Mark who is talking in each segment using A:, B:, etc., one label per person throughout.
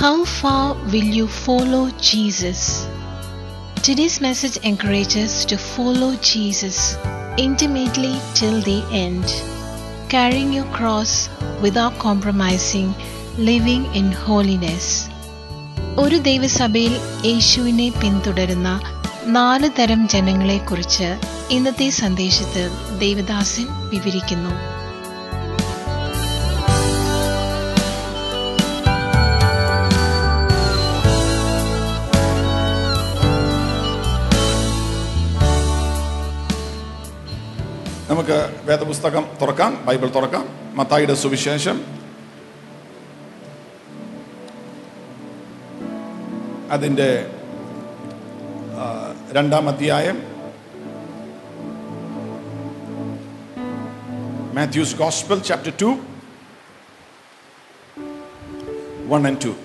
A: How far will you follow Jesus? Today's message encourages to follow Jesus intimately till the end, carrying your cross without compromising, living in holiness. ഒരു ദൈവസഭയിൽ യേശുവിനെ പിന്തുടരുന്ന നാല് തരം ജനങ്ങളെക്കുറിച്ച് ഇന്നത്തെ സന്ദേശത്തിൽ ദേവദാസൻ വിവരിക്കുന്നു
B: നമുക്ക് വേദപുസ്തകം തുറക്കാം ബൈബിൾ തുറക്കാം മത്തായിയുടെ സുവിശേഷം അതിൻ്റെ ആ, രണ്ടാം അധ്യായം Matthew's gospel chapter two one and two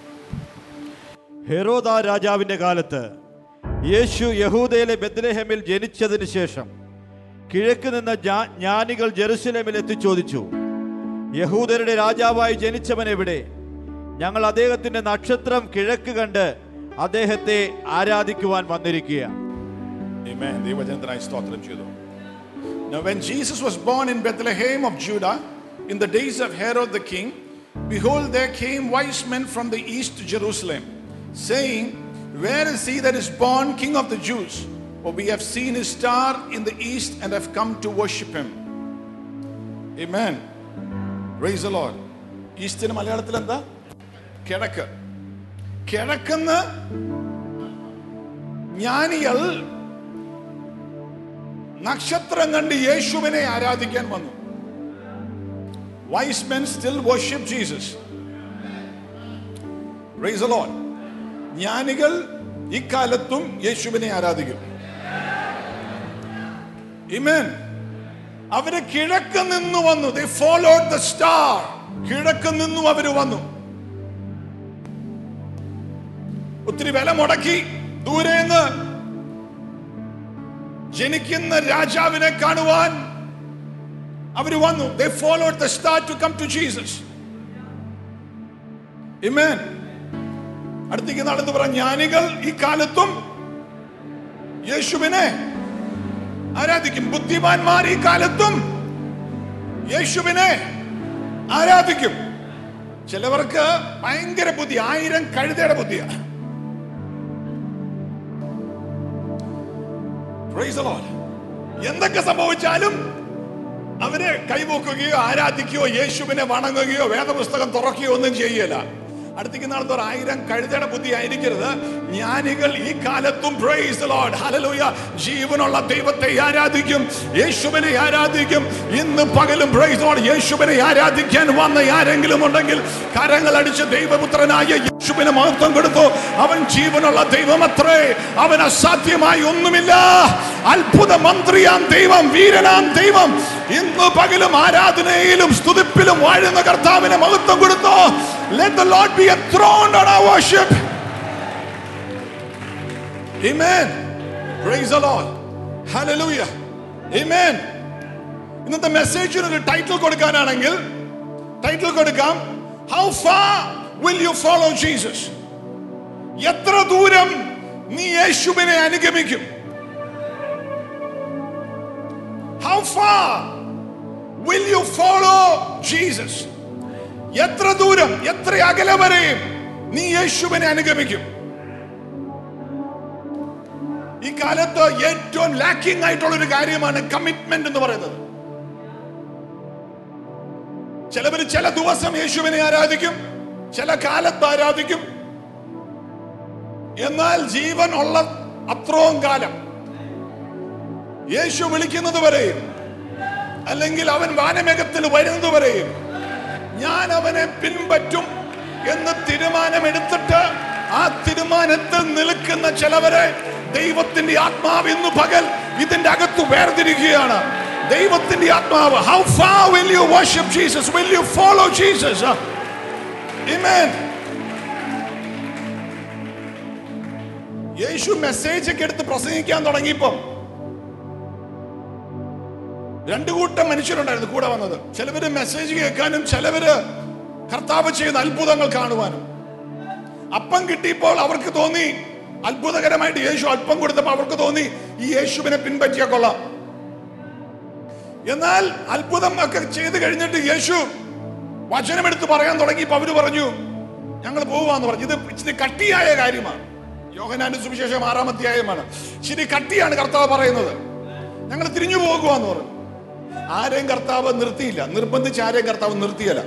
C: ഹെറോദ രാജാവിന്റെ കാലത്ത് യേശു യഹൂദയിലെ ബെത്ലഹേമിൽ ജനിച്ചതിന് ശേഷം കിഴക്ക് നിന്ന് ജ്ഞാ- ജ്ഞാനികൾ ജെറുസലേമിൽ എത്തി ചോദിച്ചു യഹൂദരുടെ രാജാവായി ജനിച്ചവൻ എവിടെ ഞങ്ങൾ അദ്ദേഹത്തിന്റെ നക്ഷത്രം കിഴക്ക് കണ്ട് അദ്ദേഹത്തെ ആരാധിക്കുവാൻ വന്നിരിക്കുക
B: Amen. ദൈവജനത്തിനായി സ്തോത്രം ചെയ്തു Now when Jesus was born in Bethlehem of Judah in the days of Herod the king, behold there came wise men from the east to Jerusalem, saying, Where is he that is born king of the Jews? For we have seen his star in the east and have come to worship him. Amen. Praise the Lord. ഈസ്റ്റിന് മലയാളത്തിൽ എന്താ കിഴക്ക് കിഴക്കുന്ന് ജ്ഞാനികൾ നക്ഷത്രം കണ്ട് യേശുവിനെ ആരാധിക്കാൻ വന്നു wise men still worship Jesus Praise the Lord. ജ്ഞാനികൾ ഇക്കാലത്തും യേശുവിനെ ആരാധിക്കും Amen. അവര് കിഴക്ക് നിന്ന് വന്നു ദേ ഫോളോഡ് ദ സ്റ്റാർ കിഴക്ക് നിന്നും അവര് വന്നു ഒത്തിരി വില മുടക്കി ദൂരേന്ന് ജനിക്കുന്ന രാജാവിനെ കാണുവാൻ അവര് വന്നു they followed the star to come to Jesus Amen അടുത്തേക്ക് നടന്നു പറ ജ്ഞാനികൾ ഈ കാലത്തും യേശുവിനെ ആരാധിക്കും ബുദ്ധിമാന്മാർ ഈ കാലത്തും യേശുവിനെ ആരാധിക്കും ചിലവർക്ക് ഭയങ്കര ബുദ്ധി ആയിരം കഴുതയുടെ ബുദ്ധിയാണ് Praise the Lord. എന്തൊക്കെ സംഭവിച്ചാലും അവരെ കൈപോക്കുകയോ ആരാധിക്കുകയോ യേശുവിനെ വണങ്ങുകയോ വേദപുസ്തകം തുറക്കുകയോ ഒന്നും ചെയ്യല അടുത്തേക്ക് നാളത്തെ ഒരു ആയിരം കഴുതയുടെ ബുദ്ധി ആയിരിക്കരുത് ജ്ഞാനികൾ ഈ കാലത്തും praise the Lord. Hallelujah. ജീവനുള്ള ദൈവത്തെ ആരാധിക്കും യേശുവിനെ ആരാധിക്കും ഇന്ന് പകലും praise the Lord. യേശുവിനെ ആരാധിക്കാൻ വന്ന ആരെങ്കിലും ഉണ്ടെങ്കിൽ കരങ്ങൾ അടിച്ച് ദൈവപുത്രനായ യേശുവിന് മഹത്വം കൊടുത്തു അവൻ ജീവനുള്ള ദൈവമത്രേ അവൻ അസാധ്യമായി ഒന്നുമില്ല അത്ഭുത മന്ത്രിയാം ദൈവം വീരനാം ദൈവം ഇന്ന് പകലും ആരാധനയിലും സ്തുതിപ്പിലും വാഴുന്ന കർത്താവിന് മഹത്വം കൊടുത്തു Let the Lord be enthroned on our worship. Amen. Praise the Lord. Hallelujah. Amen. ഇന്നത്തെ മെസ്സേജിന് ഒരു ടൈറ്റിൽ കൊടുക്കാനാണെങ്കിൽ ടൈറ്റിൽ കൊടുക്കാം how far will you follow Jesus എത്ര ദൂരം നീ യേശുവിനെ അനുഗമിക്കും how far will you follow Jesus എത്ര ദൂരം എത്ര അകലെ വരെയും നീ യേശുവിനെ അനുഗമിക്കും ഈ കാലത്ത് ഏറ്റവും ലാക്കിംഗ് ആയിട്ടുള്ള ഒരു കാര്യമാണ് കമ്മിറ്റ്മെന്റ് എന്ന് പറയുന്നത് ചിലവർ ചില ദിവസം യേശുവിനെ ആരാധിക്കും ചില കാലത്ത് ആരാധിക്കും എന്നാൽ ജീവൻ ഉള്ള അത്രയും കാലം യേശു വിളിക്കുന്നത് വരെയും അല്ലെങ്കിൽ അവൻ വാനമേഘത്തിൽ വരുന്നത് വരെയും ഞാൻ അവനെ പിൻപറ്റും എന്ന് തീരുമാനമെടുത്തിട്ട് ആ തീരുമാനത്തിൽ നിൽക്കുന്ന ചിലവരെ ദൈവത്തിന്റെ ആത്മാവ് ഇന്ന് പകൽ ഇതിന്റെ അകത്ത് വേർതിരിക്കുകയാണ് ദൈവത്തിന്റെ ആത്മാവ് how far will you worship Jesus will you follow Jesus Amen. യേശു മെസ്സേജ് ഒക്കെ എടുത്ത് പ്രസംഗിക്കാൻ തുടങ്ങിയപ്പം രണ്ടു കൂട്ടം മനുഷ്യരുണ്ടായിരുന്നു കൂടെ വന്നത് ചിലവര് മെസ്സേജ് കേൾക്കാനും ചിലവര് കർത്താവ് ചെയ്യുന്ന അത്ഭുതങ്ങൾ കാണുവാനും അപ്പം കിട്ടിയപ്പോൾ അവർക്ക് തോന്നി അത്ഭുതകരമായിട്ട് യേശു അല്പം കൊടുത്തപ്പോൾ അവർക്ക് തോന്നി ഈ യേശുവിനെ പിൻപറ്റിയാ കൊള്ളാം എന്നാൽ അത്ഭുതം ഒക്കെ ചെയ്ത് കഴിഞ്ഞിട്ട് യേശു വചനമെടുത്ത് പറയാൻ തുടങ്ങിയപ്പോ അവര് പറഞ്ഞു ഞങ്ങൾ പോവാന്ന് പറഞ്ഞു ഇത് ഇച്ചിരി കട്ടിയായ കാര്യമാണ് യോഹനാന്റെ സുവിശേഷം ആറാം അധ്യായമാണ് ഇച്ചിരി കട്ടിയാണ് കർത്താവ് പറയുന്നത് ഞങ്ങൾ തിരിഞ്ഞു പോകുവാന്ന് പറഞ്ഞു ആരെയും കർത്താവ് നിർത്തിയില്ല നിർബന്ധിച്ച് ആരെയും കർത്താവ് നിർത്തിയല്ല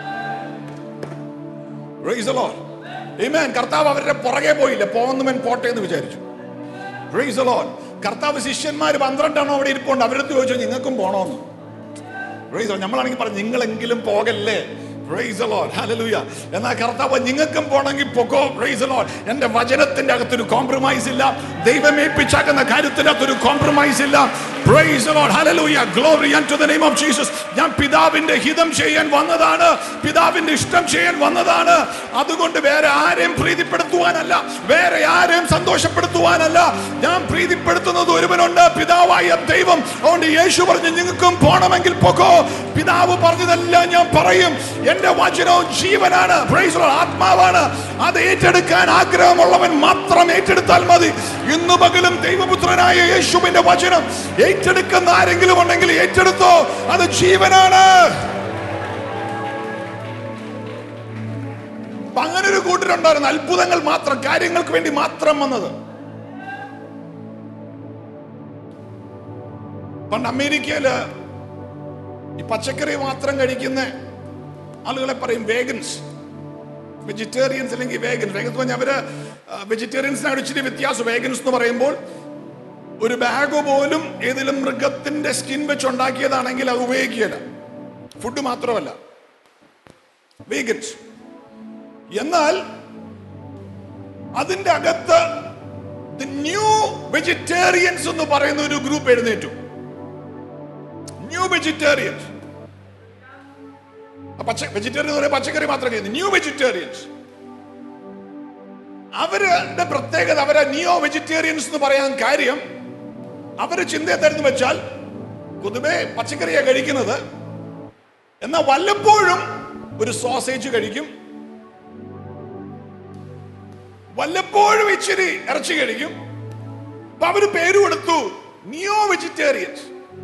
B: Praise the Lord. Amen. കർത്താവ് അവരുടെ പുറകെ പോയില്ല പോകുന്നവൻ പോട്ടെ എന്ന് വിചാരിച്ചു Praise the Lord. കർത്താവ് ശിഷ്യന്മാർ പന്ത്രണ്ടെണ്ണം അവിടെ ഇരിപ്പുണ്ട് അവരടുത്ത് ചോദിച്ചു നിങ്ങൾക്കും പോണോന്ന് Praise the Lord. നമ്മളാണെങ്കിൽ പറഞ്ഞു നിങ്ങളെങ്കിലും പോകല്ലേ Praise the Lord. Hallelujah. എന്നാൽ കർത്താവ് നിങ്ങൾക്കും പോണെങ്കിൽ പൊക്കോ Praise the Lord. എന്റെ വചനത്തിന്റെ അകത്തൊരു കോംപ്രമൈസ് ഇല്ല ദൈവം ഏൽപ്പിച്ചാക്കുന്ന കാര്യത്തിന്റെ അകത്തൊരു കോംപ്രമൈസ് ഇല്ല Praise the Lord. Hallelujah. Glory unto the name of Jesus. ഞാൻ പിതാവിന്റെ ഹിതം ചെയ്യാൻ വന്നതാണ് പിതാവിന്റെ ഇഷ്ടം ചെയ്യാൻ വന്നതാണ് അതുകൊണ്ട് വേറെ ആരെയും പ്രീതിപ്പെടുത്തുവാനല്ല വേറെ ആരെയും സന്തോഷപ്പെടുത്തുവാനല്ല ഞാൻ പ്രീതിപ്പെടുത്തുന്നത് ഒരുവനുണ്ട് പിതാവായ ദൈവം അതുകൊണ്ട് യേശു പറഞ്ഞു നിങ്ങൾക്കും പോണമെങ്കിൽ പോകോ പിതാവ് പറഞ്ഞതെല്ലാം ഞാൻ പറയും എന്റെ വചനവും ജീവനാണ് Praise the Lord. ആത്മാവാണ് അത് ഏറ്റെടുക്കാൻ ആഗ്രഹമുള്ളവൻ മാത്രം ഏറ്റെടുത്താൽ മതി ഇന്നു പകലും ദൈവപുത്രനായ യേശുവിന്റെ വചനം ഏറ്റെടുക്കുന്ന ആരെങ്കിലും ഉണ്ടെങ്കിൽ ഏറ്റെടുത്തോ അത് ജീവനാണ് അപ്പൊ അങ്ങനെ ഒരു കൂട്ടരുണ്ടായിരുന്നു അത്ഭുതങ്ങൾ മാത്രം കാര്യങ്ങൾക്ക് വേണ്ടി മാത്രം വന്നത് പണ്ട് അമേരിക്കയില് ഈ പച്ചക്കറി മാത്രം കഴിക്കുന്ന ആളുകളെ പറയും വേഗൻസ് വെജിറ്റേറിയൻസ് അല്ലെങ്കിൽ വേഗൻസ് വേഗൻസ് പറഞ്ഞാൽ അവര് വെജിറ്റേറിയൻസിനാണ് ഇച്ചിരി വ്യത്യാസം വേഗൻസ് എന്ന് പറയുമ്പോൾ ഒരു ബാഗ് പോലും ഏതെങ്കിലും മൃഗത്തിന്റെ സ്കിൻ വെച്ച് ഉണ്ടാക്കിയതാണെങ്കിൽ അത് ഉപയോഗിക്കുകയില്ല ഫുഡ് മാത്രമല്ല വേഗൻസ് എന്നാൽ അതിന്റെ അകത്ത് ന്യൂ വെജിറ്റേറിയൻസ് എന്ന് പറയുന്ന ഒരു ഗ്രൂപ്പ് എഴുന്നേറ്റു ന്യൂ വെജിറ്റേറിയൻസ് പച്ച വെജിറ്റേറിയൻ എന്ന് പറയുന്നത് പച്ചക്കറി മാത്രം കഴിയുന്നു ന്യൂ വെജിറ്റേറിയൻസ് അവരുടെ പ്രത്യേകത അവരെ നിയോ വെജിറ്റേറിയൻസ് എന്ന് പറയാൻ കാര്യം അവര് ചിന്ത എന്തായിരുന്നു വെച്ചാൽ പൊതുവെ പച്ചക്കറിയാണ് കഴിക്കുന്നത് എന്നാൽ വല്ലപ്പോഴും ഒരു സോസേജ് കഴിക്കും വല്ലപ്പോഴും ഇച്ചിരി ഇറച്ചി കഴിക്കും അപ്പൊ അവര് പേര് കൊടുത്തു നിയോ വെജിറ്റേറിയൻസ്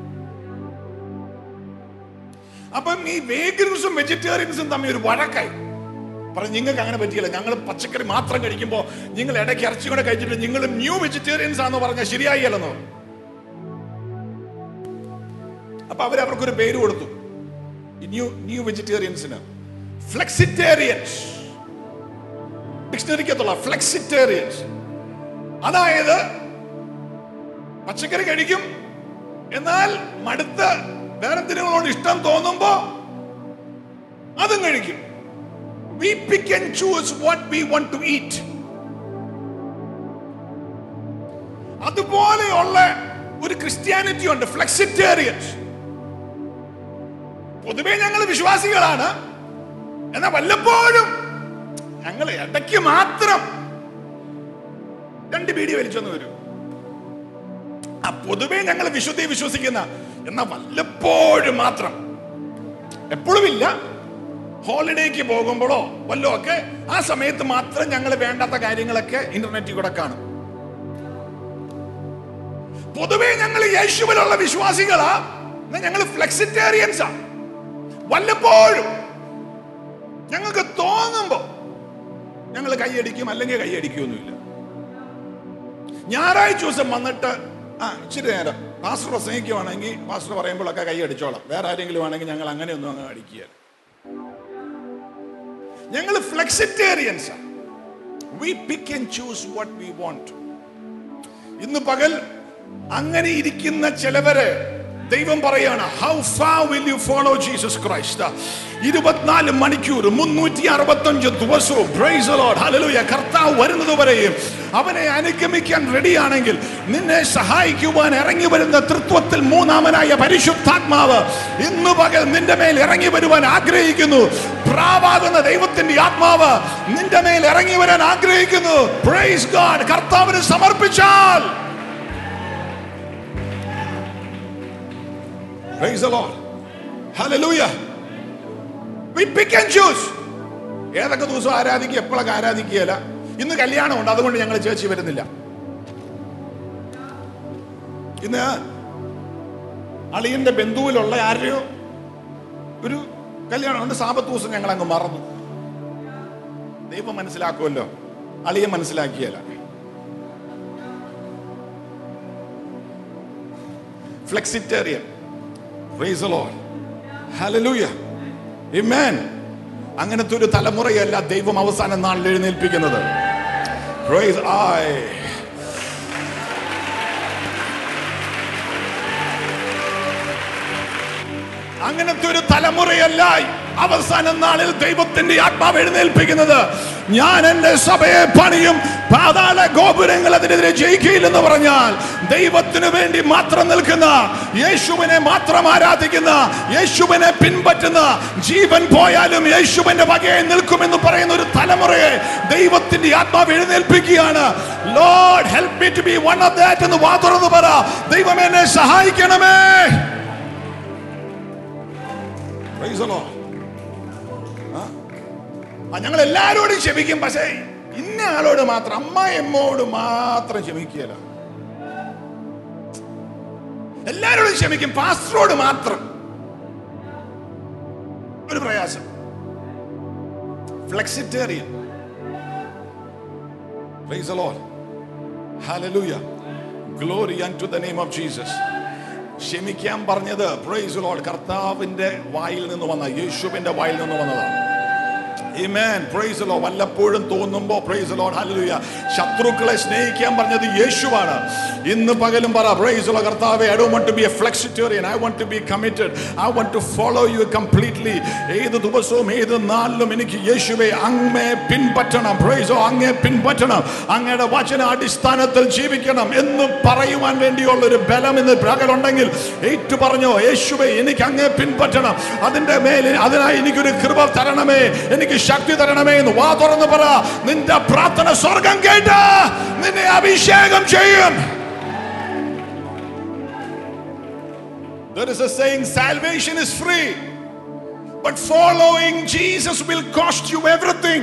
B: അപ്പം ഈ വേഗൻസും വെജിറ്റേറിയൻസും തമ്മിൽ ഒരു വഴക്കായി പറഞ്ഞു നിങ്ങൾക്ക് അങ്ങനെ പറ്റിയില്ല ഞങ്ങൾ പച്ചക്കറി മാത്രം കഴിക്കുമ്പോൾ നിങ്ങൾ ഇടയ്ക്ക് ഇറച്ചി കൂടെ കഴിച്ചിട്ട് നിങ്ങൾ ന്യൂ വെജിറ്റേറിയൻസ് ആണെന്ന് പറഞ്ഞാൽ ശരിയായില്ലെന്ന് പറഞ്ഞു അപ്പൊ അവർ അവർക്കൊരു പേര് കൊടുത്തു ന്യൂ ന്യൂ വെജിറ്റേറിയൻസിന് ഫ്ലെക്സിറ്റേറിയൻസ് ഡിക്ഷണറിക്കത്തുള്ള ഫ്ലെക്സിറ്റേറിയൻസ് അതായത് പച്ചക്കറി കഴിക്കും എന്നാൽ മടുത്ത് വേറെ എന്തിനോട് ഇഷ്ടം തോന്നുമ്പോ അതും കഴിക്കും we pick and choose what we want to eat അതുപോലെയുള്ള ഒരു ക്രിസ്ത്യാനിറ്റി ഉണ്ട് ഫ്ലെക്സിറ്റേറിയൻസ് പൊതുവെ ഞങ്ങൾ വിശ്വാസികളാണ് എന്നാൽ വല്ലപ്പോഴും ഞങ്ങൾ ഇടയ്ക്ക് മാത്രം രണ്ട് ബീഡി വലിച്ചൊന്ന് വരും ആ പൊതുവെ ഞങ്ങൾ വിശുദ്ധി വിശ്വസിക്കുന്ന എന്നാൽ വല്ലപ്പോഴും മാത്രം എപ്പോഴും ഇല്ല ഹോളിഡേക്ക് പോകുമ്പോഴോ വല്ലോ ഒക്കെ ആ സമയത്ത് മാത്രം ഞങ്ങൾ വേണ്ടാത്ത കാര്യങ്ങളൊക്കെ ഇന്റർനെറ്റിൽ കൂടെ കാണും പൊതുവെ ഞങ്ങൾ യേശുവിലുള്ള വിശ്വാസികളാ ഞങ്ങൾ ഫ്ലെക്സിറ്റേറിയൻസാ വല്ലപ്പോഴും ഞങ്ങൾക്ക് തോന്നുമ്പോ ഞങ്ങൾ കൈയടിക്കും അല്ലെങ്കിൽ കൈയടിക്കുകയൊന്നുമില്ല ഞായറാഴ്ച ദിവസം വന്നിട്ട് ആ ഇച്ചിരി നേരം പാസ്റ്റർ പ്രസംഗിക്കുവാണെങ്കിൽ പാസ്റ്റർ പറയുമ്പോഴൊക്കെ കൈ അടിച്ചോളാം വേറെ ആരെങ്കിലും ആണെങ്കിൽ ഞങ്ങൾ അങ്ങനെയൊന്നും അങ്ങ് അടിക്കുക ഞങ്ങൾ flexitarians we pick and choose what we want ഇന്ന് പകൽ അങ്ങനെ ഇരിക്കുന്ന ചിലവരെ ദൈവം പറയാണ് how far will you follow Jesus Christ ഇരുപത്തിനാല് മണിക്കൂർ മുന്നൂറ്റി അറുപത്തഞ്ച് ദിവസവും praise the Lord, hallelujah. കർത്താവ് വരുന്നത് വരെയും അവനെ അനുഗമിക്കാൻ റെഡിയാണെങ്കിൽ നിന്നെ സഹായിക്കുവാൻ ഇറങ്ങി വരുന്ന തൃത്വത്തിൽ മൂന്നാമനായ പരിശുദ്ധാത്മാവ് ഇന്ന് പകൽ നിന്റെ മേൽ ഇറങ്ങി വരുവാൻ ആഗ്രഹിക്കുന്നു പ്രാവാകുന്ന ദൈവത്തിന്റെ ആത്മാവ് നിന്റെ മേൽ ഇറങ്ങി വരാൻ ആഗ്രഹിക്കുന്നു പ്രൈസ് ഗാഡ് കർത്താവിന് സമർപ്പിച്ചാൽ Praise the Lord. Hallelujah. We pick and choose. ഏതൊക്കെ ദിവസം ആരാധിക്കുക എപ്പോഴൊക്കെ ആരാധിക്കുകയല്ല ഇന്ന് കല്യാണമുണ്ട് അതുകൊണ്ട് ഞങ്ങൾ ചേച്ചി വരുന്നില്ല ഇന്ന് അളിയന്റെ ബന്ധുവിലുള്ള ആരെയോ ഒരു കല്യാണം ഉണ്ട് സാപത്ത് ദിവസം ഞങ്ങൾ അങ്ങ് മറന്നു ദൈവം മനസ്സിലാക്കുമല്ലോ അളിയൻ മനസ്സിലാക്കിയല്ല ഫ്ലെക്സിറ്റേറിയൻ അങ്ങനത്തെ ഒരു തലമുറയല്ല ദൈവം അവസാന നാളിൽ എഴുന്നേൽപ്പിക്കുന്നത് Praise I. അങ്ങനത്തെ ഒരു തലമുറയല്ല അവസാന നാളിൽ ദൈവത്തിന്റെ ആത്മാവ് എഴുന്നേൽപ്പിക്കുന്നത് ഞാൻ എന്റെ സഭയെ പണിയും പാതാള ഗോപുരങ്ങൾ അതിനെതിരെ ജയിക്കയില്ലെന്ന് പറഞ്ഞാൽ ദൈവത്തിന് വേണ്ടി മാത്രം നിൽക്കുന്ന യേശുവിനെ മാത്രം ആരാധിക്കുന്ന യേശുവിനെ പിൻപറ്റുന്ന ജീവൻ പോയാലും യേശുവിന്റെ വകയെ നിൽക്കുമെന്ന് പറയുന്ന ഒരു തലമുറയെ ദൈവത്തിന്റെ ആത്മാവ് എഴുന്നേൽപ്പിക്കുകയാണ് Lord help me to be one of that എന്ന് വാ തുറന്ന് പറ ദൈവം എന്നെ സഹായിക്കണമേ Praise the Lord. ആ? ആ, ഞങ്ങൾ എല്ലാരോടും ക്ഷമിക്കും പക്ഷേ ഇന്ന ആളോട് മാത്രം അമ്മായിയമ്മോട് മാത്രം ക്ഷമിക്കുകയില്ല എല്ലാരോടും ക്ഷമിക്കും പാസ്റ്ററോട് മാത്രം ഒരു പ്രയാസം ഫ്ലെക്സിറ്റേറിയൻ Praise the Lord. Hallelujah. Glory unto the name of Jesus. ക്ഷമിക്കാൻ പറഞ്ഞത് പ്രൈസ് ലോഡ് കർത്താവിന്റെ വായിൽ നിന്ന് വന്ന യേശുവിന്റെ വായിൽ നിന്ന് വന്നതാണ് Amen. Praise the Lord. വല്ലപ്പോഴും തോന്നുമ്പോ പ്രൈസ് ലോഡ് ഹല്ലേലൂയ ശത്രുക്കളെ സ്നേഹിക്കാൻ പറഞ്ഞത് യേശുവാണ് ഇന്ന് പകലും പറ പ്രൈസ് ലോഡ് കർത്താവേ I don't want to be a flexitarian I want to be committed I want to follow you completely ഏത് ദിവസവും ഏത് നാളിലും എനിക്ക് യേശുവെ അങ്ങേ പിൻപറ്റണം പ്രൈസോ അങ്ങേ പിൻപറ്റണം അങ്ങയുടെ വചന അടിസ്ഥാനത്തിൽ ജീവിക്കണം എന്ന് പറയുവാൻ വേണ്ടിയുള്ള ഒരു ബലം ഇന്ന് പകലുണ്ടെങ്കിൽ ഏറ്റു പറഞ്ഞോ യേശുവെ എനിക്ക് അങ്ങേ പിൻപറ്റണം അതിന്റെ മേലെ അതിനായി എനിക്കൊരു കൃപ തരണമേ എനിക്ക് ശക്തി തരണമേ എന്ന് വാ തുറന്ന് പറ നിന്റെ പ്രാർത്ഥന സ്വർഗം കേട്ട് നിന്നെ അഭിഷേകം ചെയ്യും There is a saying salvation is free but following Jesus will cost you everything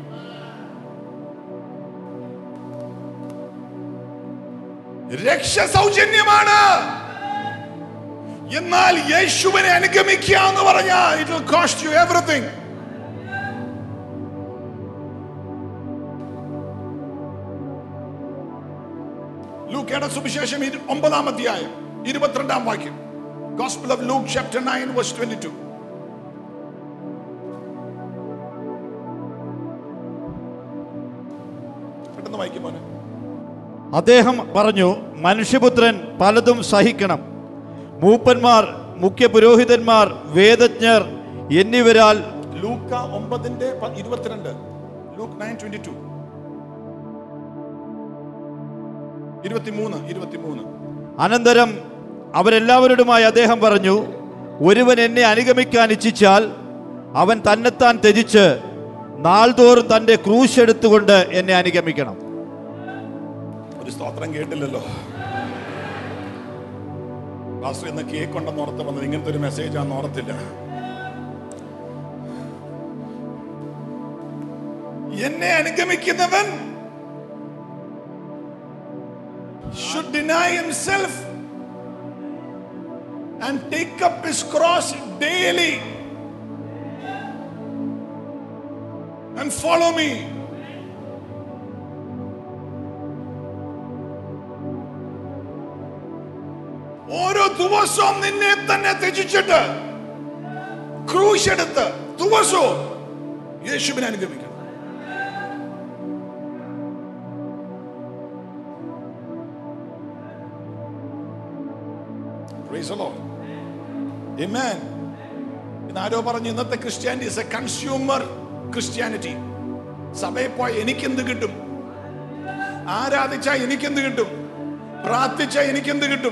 B: രക്ഷ സൗജന്യമാണ് എന്നാൽ യേശുവിനെ അനുഗമിക്കുക എന്ന് പറഞ്ഞാൽ it will cost you everything ലൂക്കയുടെ സുവിശേഷം ഇരു- ഒമ്പതാം അധ്യായം ഇരുപത്തിരണ്ടാം വാക്യം Gospel of Luke chapter 9 verse 22 പെട്ടെന്ന് വായിക്കും മോനെ
C: അദ്ദേഹം പറഞ്ഞു മനുഷ്യപുത്രൻ പലതും സഹിക്കണം മൂപ്പന്മാർ മുഖ്യ പുരോഹിതന്മാർ വേദജ്ഞർ എന്നിവരാൽ
B: ലൂക്ക ഒമ്പതിന്റെ പ- ഇരുപത്തിരണ്ട് ലൂക്ക് നയൻ ട്വന്റി ടു ഇരുപത്തിമൂന്ന് ഇരുപത്തിമൂന്ന്
C: അനന്തരം അവരെല്ലാവരോടുമായി അദ്ദേഹം പറഞ്ഞു ഒരുവൻ എന്നെ അനുഗമിക്കാൻ ഇച്ഛിച്ചാൽ അവൻ തന്നെത്താൻ ത്യജിച്ച് നാൾതോറും തൻ്റെ ക്രൂശ് എടുത്തുകൊണ്ട് എന്നെ അനുഗമിക്കണം
B: ഒരു സ്തോത്രം കേട്ടില്ലല്ലോ പാസ്റ്റർ ഇന്ന് കേക്ക് ഉണ്ടെന്ന് ഓർത്ത് വന്നത് ഇങ്ങനത്തെ ഒരു മെസ്സേജ് ആണെന്ന് ഓർത്തില്ല എന്നെ അനുഗമിക്കുന്നവൻ should deny himself and take up his cross daily and follow me. ഓരോ ദിവസവും നിന്നെ തന്നെ ത്യജിച്ചിട്ട് ക്രൂശ് എടുത്ത് ദിവസവും യേശുവിനെ അനുഗമിക്കണം Praise the Lord. Amen. ഇന്ന് ആരോ പറഞ്ഞു ഇന്നത്തെ Christianity is a consumer Christianity സഭയിൽ പോയ എനിക്കെന്ത് കിട്ടും ആരാധിച്ചാൽ എനിക്കെന്ത് കിട്ടും പ്രാർത്ഥിച്ചാൽ എനിക്കെന്ത് കിട്ടും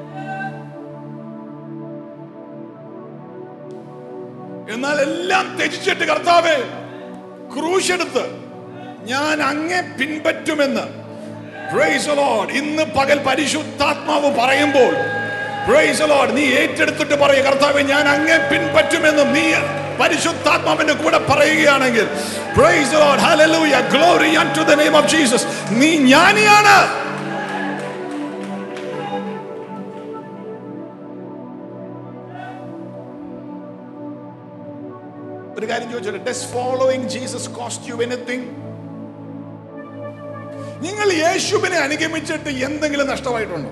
B: എന്നാൽ എല്ലാം ത്യജിച്ചിട്ട് കർത്താവേ ക്രൂശ് എടുത്ത് ഞാൻ അങ്ങെ പിൻപറ്റുമെന്ന് Praise the Lord. ഇന്ന് പകൽ പരിശുദ്ധാത്മാവ് പറയുമ്പോൾ Praise the Lord. നീ ഏറ്റെടുത്തിട്ട് പറയ കർത്താവെ ഞാൻ അങ്ങെ പിൻപറ്റുമെന്നും നീ പരിശുദ്ധാത്മാവിന്റെ കൂടെ പറയുകയാണെങ്കിൽ praise the Lord hallelujah glory unto the name of Jesus നീ ജ്ഞാനിയാണ് ഒരു കാര്യം ചോദിച്ചോട്ടെ does following Jesus cost you anything നിങ്ങൾ യേശുവിനെ അനുഗമിച്ചിട്ട് എന്തെങ്കിലും നഷ്ടമായിട്ടുണ്ടോ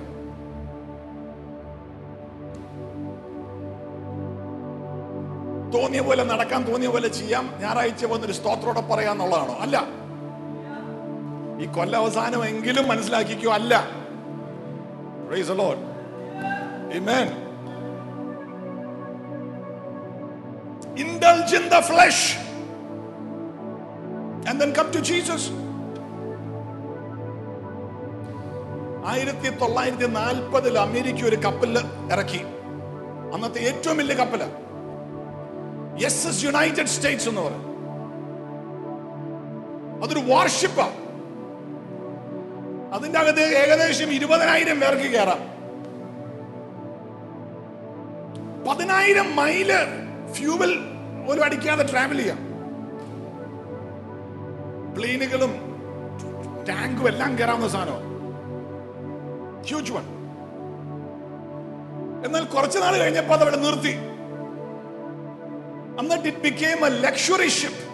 B: തോന്നിയ പോലെ നടക്കാൻ തോന്നിയ പോലെ ചെയ്യാം ഞായറാഴ്ച വന്നൊരു സ്തോത്രോടെ പറയാന്നുള്ളതാണോ അല്ല ഈ കൊല്ല അവസാനമെങ്കിലും മനസ്സിലാക്കിക്കോ അല്ല Praise the Lord. Amen. Indulge in the flesh and then come to Jesus. ആയിരത്തി തൊള്ളായിരത്തി നാൽപ്പതിൽ അമേരിക്ക ഒരു കപ്പലിൽ ഇറക്കി അന്നത്തെ ഏറ്റവും വലിയ കപ്പല് എസ് എസ് യുണൈറ്റഡ് സ്റ്റേറ്റ്സ് എന്ന് പറയും അതൊരു വാർഷിപ്പാ അതിന്റെ അകത്ത് ഏകദേശം ഇരുപതിനായിരം പേർക്ക് കയറാം പതിനായിരം മൈല് ഫ്യൂവൽ പോലും അടിക്കാതെ ട്രാവൽ ചെയ്യാം പ്ലെയിനുകളും ടാങ്കും എല്ലാം കയറാവുന്ന സാധനമാണ് ഹ്യൂജ് വൺ എന്നാൽ കുറച്ചു നാൾ കഴിഞ്ഞപ്പോൾ അത് അവിടെ നിർത്തി എന്നിട്ട് it became a luxury ship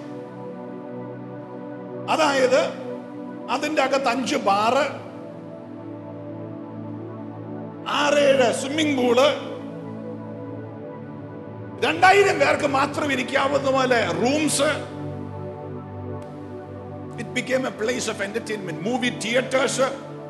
B: അതായത് അതിന്റെ അകത്ത് അഞ്ച് ബാറ് ആറേഴ് സ്വിമ്മിംഗ് പൂള് രണ്ടായിരം പേർക്ക് മാത്രം ഇരിക്കാവുന്ന പോലെ rooms it became a place of entertainment movie theatres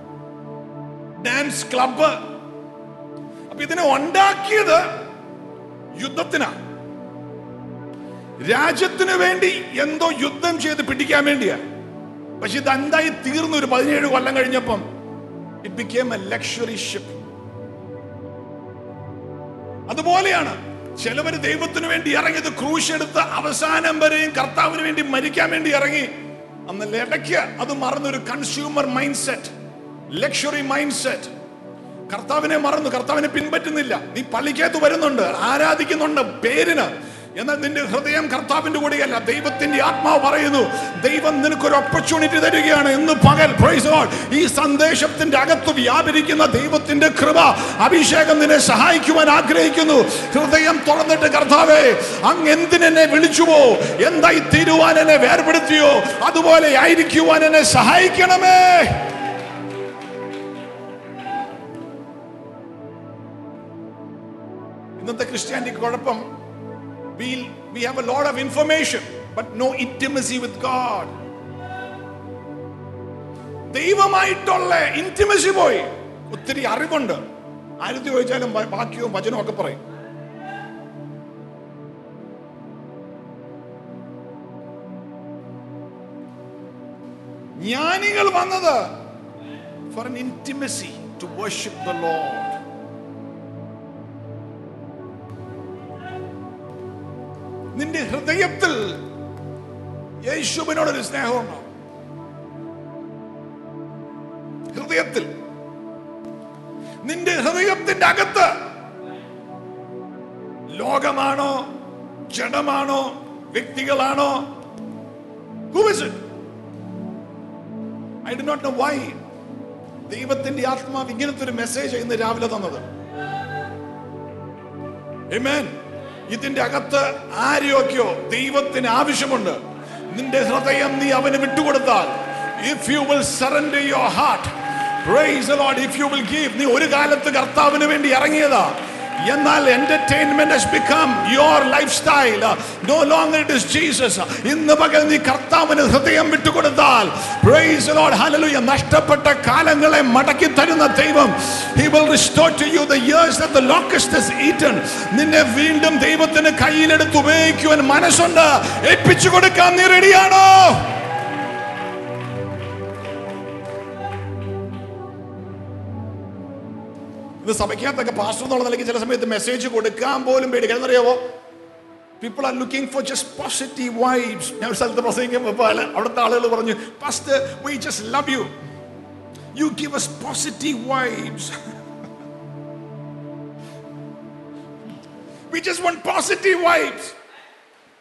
B: dance club അപ്പൊ ഇതിനെ ഉണ്ടാക്കിയത് യുദ്ധത്തിനാ രാജ്യത്തിന് വേണ്ടി എന്തോ യുദ്ധം ചെയ്ത് പിടിക്കാൻ വേണ്ടിയാ പക്ഷെ ഇത് എന്തായി തീർന്നു ഒരു പതിനേഴ് കൊല്ലം കഴിഞ്ഞപ്പം it became a luxury ship അതുപോലെയാണ് ചിലവര് ദൈവത്തിന് വേണ്ടി ഇറങ്ങിയത് ക്രൂശ് എടുത്ത് അവസാനം വരെയും കർത്താവിന് വേണ്ടി മരിക്കാൻ വേണ്ടി ഇറങ്ങി അന്ന് ഇടയ്ക്ക് അത് മറന്നൊരു consumer mindset luxury mindset കർത്താവിനെ മറന്നു കർത്താവിനെ പിൻപറ്റുന്നില്ല നീ പള്ളിക്കകത്ത് വരുന്നുണ്ട് ആരാധിക്കുന്നുണ്ട് പേരിന് എന്നാൽ നിന്റെ ഹൃദയം കർത്താവിന്റെ കൂടെയല്ല ദൈവത്തിന്റെ ആത്മാവ് പറയുന്നു ദൈവം നിനക്കൊരു ഓപ്പർച്യൂണിറ്റി തരികയാണ് ഇന്ന് പകൽ praise the Lord. ഈ സന്ദേശത്തിന്റെ അകത്ത് വ്യാപരിക്കുന്ന ദൈവത്തിന്റെ കൃപ അഭിഷേകം നിന്നെ സഹായിക്കുവാൻ ആഗ്രഹിക്കുന്നു ഹൃദയം തുറന്നിട്ട് കർത്താവേ അങ്ങ് എന്തിനെന്നെ വിളിച്ചുവോ എന്തായി തീരുവാൻ എന്നെ വേർപെടുത്തിയോ അതുപോലെ ആയിരിക്കുവാൻ എന്നെ സഹായിക്കണമേ ഇന്നത്തെ ക്രിസ്ത്യാനിക്ക് കുഴപ്പം we we have a lot of information but no intimacy with god ദൈവമായിട്ടുള്ള ഇന്റിമസി പോയി ഒത്തിരി അറിവുണ്ട് ആരത്തി ചോദിച്ചാലും ബ- വാക്യവും വചനവും ഒക്കെ പറയും ജ്ഞാനികൾ വന്നത് for an intimacy to worship the lord നിന്റെ ഹൃദയത്തിൽ യേശുവിനോടൊരു സ്നേഹമുണ്ടോ ഹൃദയത്തിൽ നിന്റെ ഹൃദയത്തിന്റെ അകത്ത് ലോകമാണോ ജഡമാണോ വ്യക്തികളാണോ Who is it? I do not know why ദൈവത്തിന്റെ ആത്മാവ് ഇങ്ങനത്തെ ഒരു മെസ്സേജ് ഇന്ന് രാവിലെ തന്നത് Amen. ഇതിന്റെ അകത്ത് ആരെയൊക്കെയോ ദൈവത്തിന് ആവശ്യമുണ്ട് നിന്റെ ഹൃദയം നീ അവന് വിട്ടുകൊടുത്താൽ if you will surrender your heart praise the Lord if you will give നീ ഒരു കാലത്ത് കർത്താവിന് വേണ്ടി ഇറങ്ങിയതാ എന്നാൽ entertainment has become your lifestyle no longer it is Jesus ഇന്ന് പകൽ നീ കർത്താവിന് ഹൃദയം വിട്ടുകൊടുത്താൽ praise the Lord hallelujah നഷ്ടപ്പെട്ട കാലങ്ങളെ മടക്കി തരുന്ന ദൈവം he will restore to you the years that the locust has eaten നിന്നെ വീണ്ടും ദൈവത്തിന് കയ്യിലെടുത്ത് ഉപയോഗിക്കുവാൻ മനസ്സുണ്ട് ഏൽപ്പിച്ചു കൊടുക്കാൻ നീ റെഡിയാണോ ഇത് സഭയ്ക്കകത്തൊക്കെ പാസ്റ്റർ എന്നുള്ള നിലയ്ക്ക് ചില സമയത്ത് മെസ്സേജ് കൊടുക്കാൻ പോലും പേടിക്കണം എന്നറിയാവോ people are looking for just positive vibes ഞാൻ ഒരു സ്ഥലത്ത് പ്രസംഗിക്കുമ്പോൾ അവിടുത്തെ ആളുകൾ പറഞ്ഞു pastor we just love you you give us positive vibes We just want positive vibes.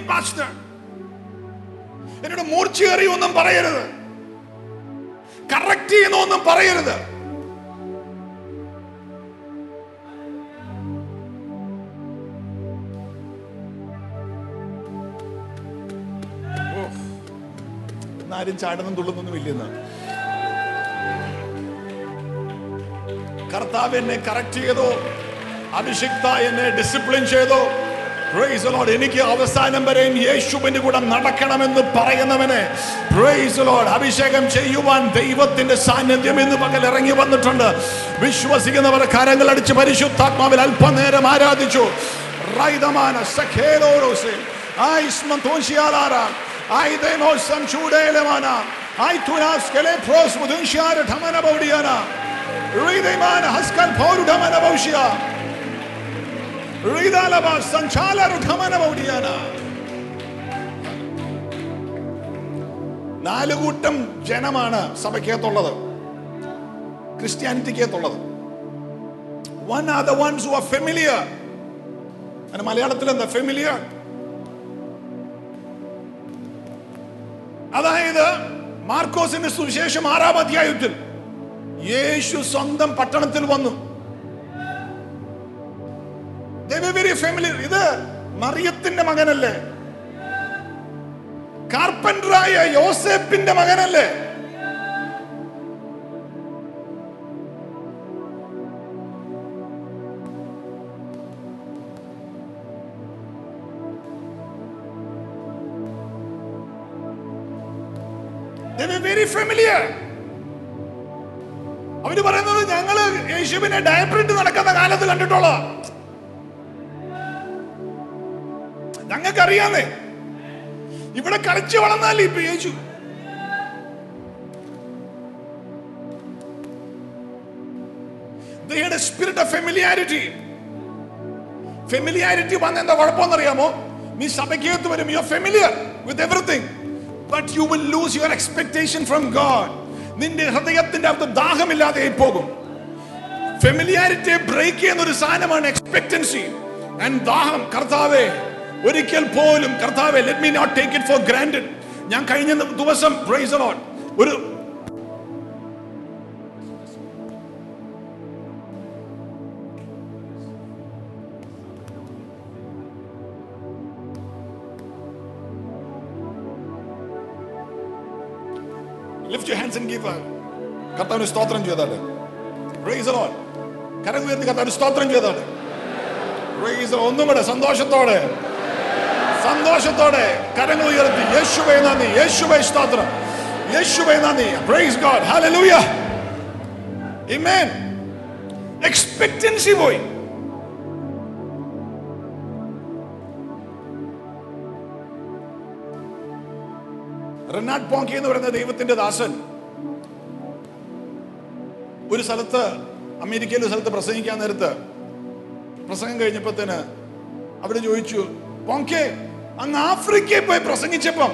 B: Pastor എന്നോട് മൂർച്ചയേറിയൊന്നും പറയരുത് കറക്റ്റ് ചെയ്യുന്നൊന്നും പറയരുത് ഓ, ഇന്നാരും ചാടുന്നും തുള്ളുന്നൊന്നും ഇല്ലെന്ന് കർത്താവ് എന്നെ കറക്റ്റ് ചെയ്തോ അഭിഷിക്ത എന്നെ ഡിസിപ്ലിൻ ചെയ്തോ Praise the Lord. എനിക്ക് അവസാനം വരെയും യേശുവിന്റെ കൂടെ നടക്കണമെന്ന് പറയുന്നവനെ Praise the Lord. അഭിഷേകം ചെയ്യുവാൻ ദൈവത്തിന്റെ സാന്നിധ്യം ഇന്ന് പകൽ ഇറങ്ങി വന്നിട്ടുണ്ട് വിശ്വസിക്കുന്നവർ കരങ്ങൾ അടിച്ച് പരിശുദ്ധാത്മാവിൽ അല്പനേരം ആരാധിച്ചു റൈതമാന സഖേലോരോസെ ആയിസ്മൻ തോശിയാലാര ആയിദേനോസം ചൂടേലമാന ആയിത്തുനാസ് കെലെ പ്രോസ് മുതുൻഷ്യാര ഠമന ബൗഡിയാന റീതൈമാന ഹസ്കൻ പൗരുഢമന ബൗഷ്യ റീതാലബ സഞ്ചാല രുഢമന ബൗഡിയാന നാല് കൂട്ടം ജനമാണ് സഭയ്ക്കകത്തുള്ളത് ക്രിസ്ത്യാനിറ്റിക്കകത്തുള്ളത് one are the ones who are familiar അതിന് മലയാളത്തിൽ എന്താ ഫെമിലിയർ അതായത് മാർക്കോസിന്റെ സുവിശേഷം ആറാം അധ്യായത്തിൽ യേശു സ്വന്തം പട്ടണത്തിൽ വന്നു They were very familiar. ഇത് മറിയത്തിന്റെ മകനല്ലേ കാർപ്പൻഡറായ യോസേപ്പിന്റെ മകനല്ലേ They were very familiar. അവര് പറയുന്നത് ഞങ്ങള് യേശുവിനെ ഡയപ്രിന്റ് നടക്കുന്ന കാലത്ത് കണ്ടിട്ടുള്ളതാ ഞങ്ങൾക്കറിയാന്നേ ഇവിടെ കളിച്ചു വളർന്നാലേ ഇപ്പൊ യേശു They had a spirit of familiarity. Familiarity വന്ന എന്താ കുഴപ്പമെന്നറിയാമോ നീ സഭയ്ക്കകത്ത് വരും you are familiar with everything but you will lose your expectation from God നിന്റെ ഹൃദയത്തിന്റെ അകത്ത് ദാഹമില്ലാതെ ആയി പോകും ഫെമിലിയാരിറ്റിയെ ബ്രേക്ക് ചെയ്യുന്ന ഒരു സാധനമാണ് എക്സ്പെക്ടൻസി ആൻഡ് ദാഹം കർത്താവേ ഒരിക്കൽ പോലും കർത്താവേ let me not take it for granted ഞാൻ കഴിഞ്ഞ ദിവസം പ്രൈസ് ലോട്ട് ഒരു lift you hands and give കർത്താവിന് സ്തോത്രം ചെയ്താട്ടെ പ്രൈസ് ലോട്ട് കരം ഉയർത്തി കർത്താവിന് സ്തോത്രം ചെയ്താട്ടെ പ്രൈസ് ഒന്നും കൂടെ സന്തോഷത്തോടെ സന്തോഷത്തോടെ കരങ്ങൾ ഉയർത്തി യേശുവേ നന്ദി യേശുവേ സ്തോത്രം യേശുവേ നന്ദി praise God hallelujah amen expectancy പോയി റെനാഡ് പോങ്കി എന്ന് പറയുന്ന ദൈവത്തിന്റെ ദാസൻ ഒരു സ്ഥലത്ത് അമേരിക്കയിൽ ഒരു സ്ഥലത്ത് പ്രസംഗിക്കാൻ നേരത്ത് പ്രസംഗം കഴിഞ്ഞപ്പോഴത്തേന് അവിടെ ചോദിച്ചു പോങ്കെ അങ്ങ് ആഫ്രിക്കയിൽ പോയി പ്രസംഗിച്ചപ്പം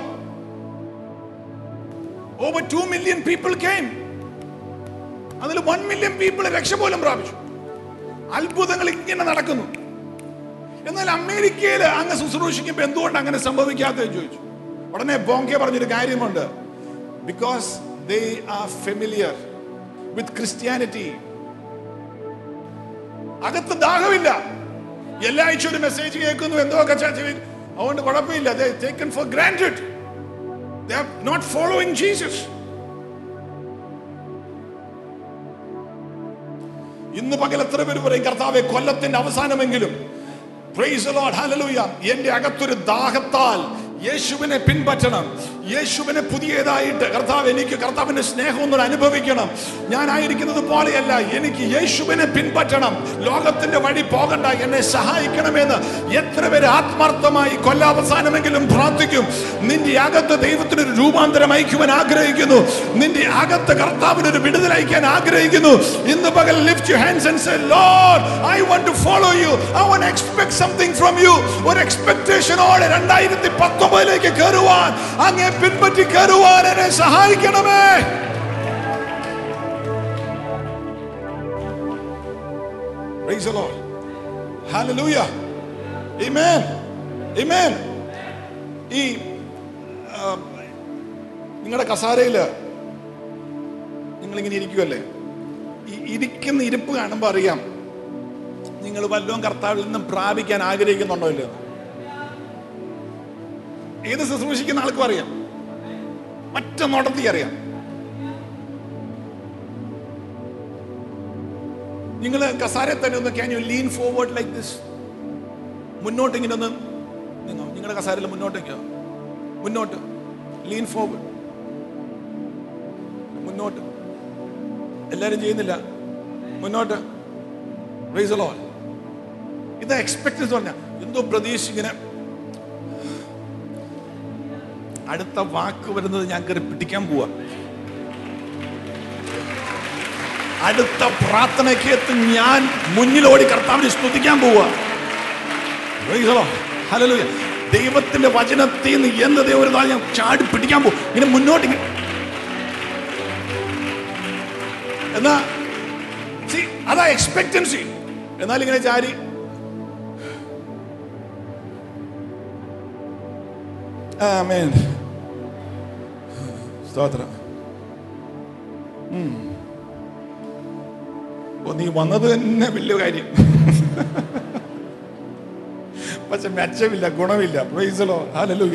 B: over two million people came അതിൽ വൺ മില്യൺ പീപ്പിൾ രക്ഷ പോലും പ്രാപിച്ചു അത്ഭുതങ്ങൾ ഇങ്ങനെ നടക്കുന്നു എന്നാൽ അമേരിക്കയിൽ അങ്ങ് ശുശ്രൂഷിക്കുമ്പോൾ എന്തുകൊണ്ട് അങ്ങനെ സംഭവിക്കാത്തതെന്ന് ചോദിച്ചു ഉടനെ ബോങ്കെ പറഞ്ഞൊരു കാര്യമുണ്ട് because they are familiar with Christianity അകത്ത് ദാഹമില്ല എല്ലാ ആഴ്ച ഒരു മെസ്സേജ് കേൾക്കുന്നു എന്തോ ഒക്കെ ചർച്ച ചെയ്യും. അതുകൊണ്ട് കുഴപ്പമില്ല taken for granted they are not following Jesus ഇന്ന് പകൽ എത്ര പേര് പറയും കർത്താവെ കൊല്ലത്തിന്റെ അവസാനമെങ്കിലും Praise the Lord, hallelujah. എന്റെ അകത്തൊരു ദാഹത്താൽ യേശുവിനെ പിൻപറ്റണം യേശുവിനെ പുതിയതായിട്ട് കർത്താവ് എനിക്ക് കർത്താവിന്റെ സ്നേഹം ഒന്നും അനുഭവിക്കണം ഞാനായിരിക്കുന്നത് പോലെയല്ല എനിക്ക് യേശുവിനെ പിൻപറ്റണം ലോകത്തിന്റെ വഴി പോകണ്ട എന്നെ സഹായിക്കണമെന്ന് എത്ര പേര് ആത്മാർത്ഥമായി കൊല്ലാവസാനമെങ്കിലും പ്രാർത്ഥിക്കും നിന്റെ അകത്ത് ദൈവത്തിന് ഒരു രൂപാന്തരം അയക്കുവാൻ ആഗ്രഹിക്കുന്നു നിന്റെ അകത്ത് കർത്താവിന് ഒരു വിടുതൽ അയക്കാൻ ആഗ്രഹിക്കുന്നു ഇന്ന് പകൽ lift you hands and say Lord I want to follow you I want expect something from you ഒരു എക്സ്പെക്ടേഷനോടെ രണ്ടായിരത്തി പത്തൊമ്പതിലേക്ക് കയറുവാൻ അങ്ങേ പിൻപറ്റി കയറുവാൻ എന്നെ സഹായിക്കണമേ Praise the Lord. Hallelujah. Amen. Amen. ഈ നിങ്ങളുടെ കസാരയില് നിങ്ങളിങ്ങനെ ഇരിക്കുമല്ലേ ഈ ഇരിക്കുന്ന ഇരിപ്പ് കാണുമ്പോൾ അറിയാം നിങ്ങൾ വല്ലതും കർത്താവിൽ നിന്നും പ്രാപിക്കാൻ ആഗ്രഹിക്കുന്നുണ്ടോ ഇല്ലയോ ഏത് ശുശ്രൂഷിക്കുന്ന ആൾക്കും അറിയാം ഒറ്റ നോട്ടത്തിൽ അറിയാം നിങ്ങൾ കസാരയിൽ തന്നെ ഒന്ന് can you lean forward like this മുന്നോട്ട് ഇങ്ങനെ ഒന്ന് നിന്നോ നിങ്ങളുടെ കസാരയിൽ മുന്നോട്ടേക്കോ മുന്നോട്ട് ലീൻ ഫോർവേഡ് മുന്നോട്ട് എല്ലാരും ചെയ്യുന്നില്ല മുന്നോട്ട് Praise the Lord. ഇത് എക്സ്പെക്ടൻസ് പറഞ്ഞ എന്തോ പ്രതീക്ഷ ഇങ്ങനെ അടുത്ത വാക്ക് വരുന്നത് ഞാൻ കയറി പിടിക്കാൻ പോവാ അടുത്ത പ്രാർത്ഥനയ്ക്കകത്ത് ഞാൻ മുന്നിലോടി കർത്താവിനെ സ്തുതിക്കാൻ പോവാ Praise the Lord. Hallelujah. ദൈവത്തിന്റെ വചനത്തിൽ നിന്ന് എന്ത് ദൈവം ഒരു നാൾ ഞാൻ ചാടി പിടിക്കാൻ പോകും ഇങ്ങനെ മുന്നോട്ട് ഇങ്ങനെ എന്നാ see, അതാ എക്സ്പെക്ടൻസി എന്നാൽ ഇങ്ങനെ ചാരി ആമേൻ സ്തോത്രം ഉം. ഓ നീ വന്നത് തന്നെ വലിയ കാര്യം പക്ഷെ മെച്ചമില്ല ഗുണമില്ല പ്രൈസലോ ഹാലലൂയ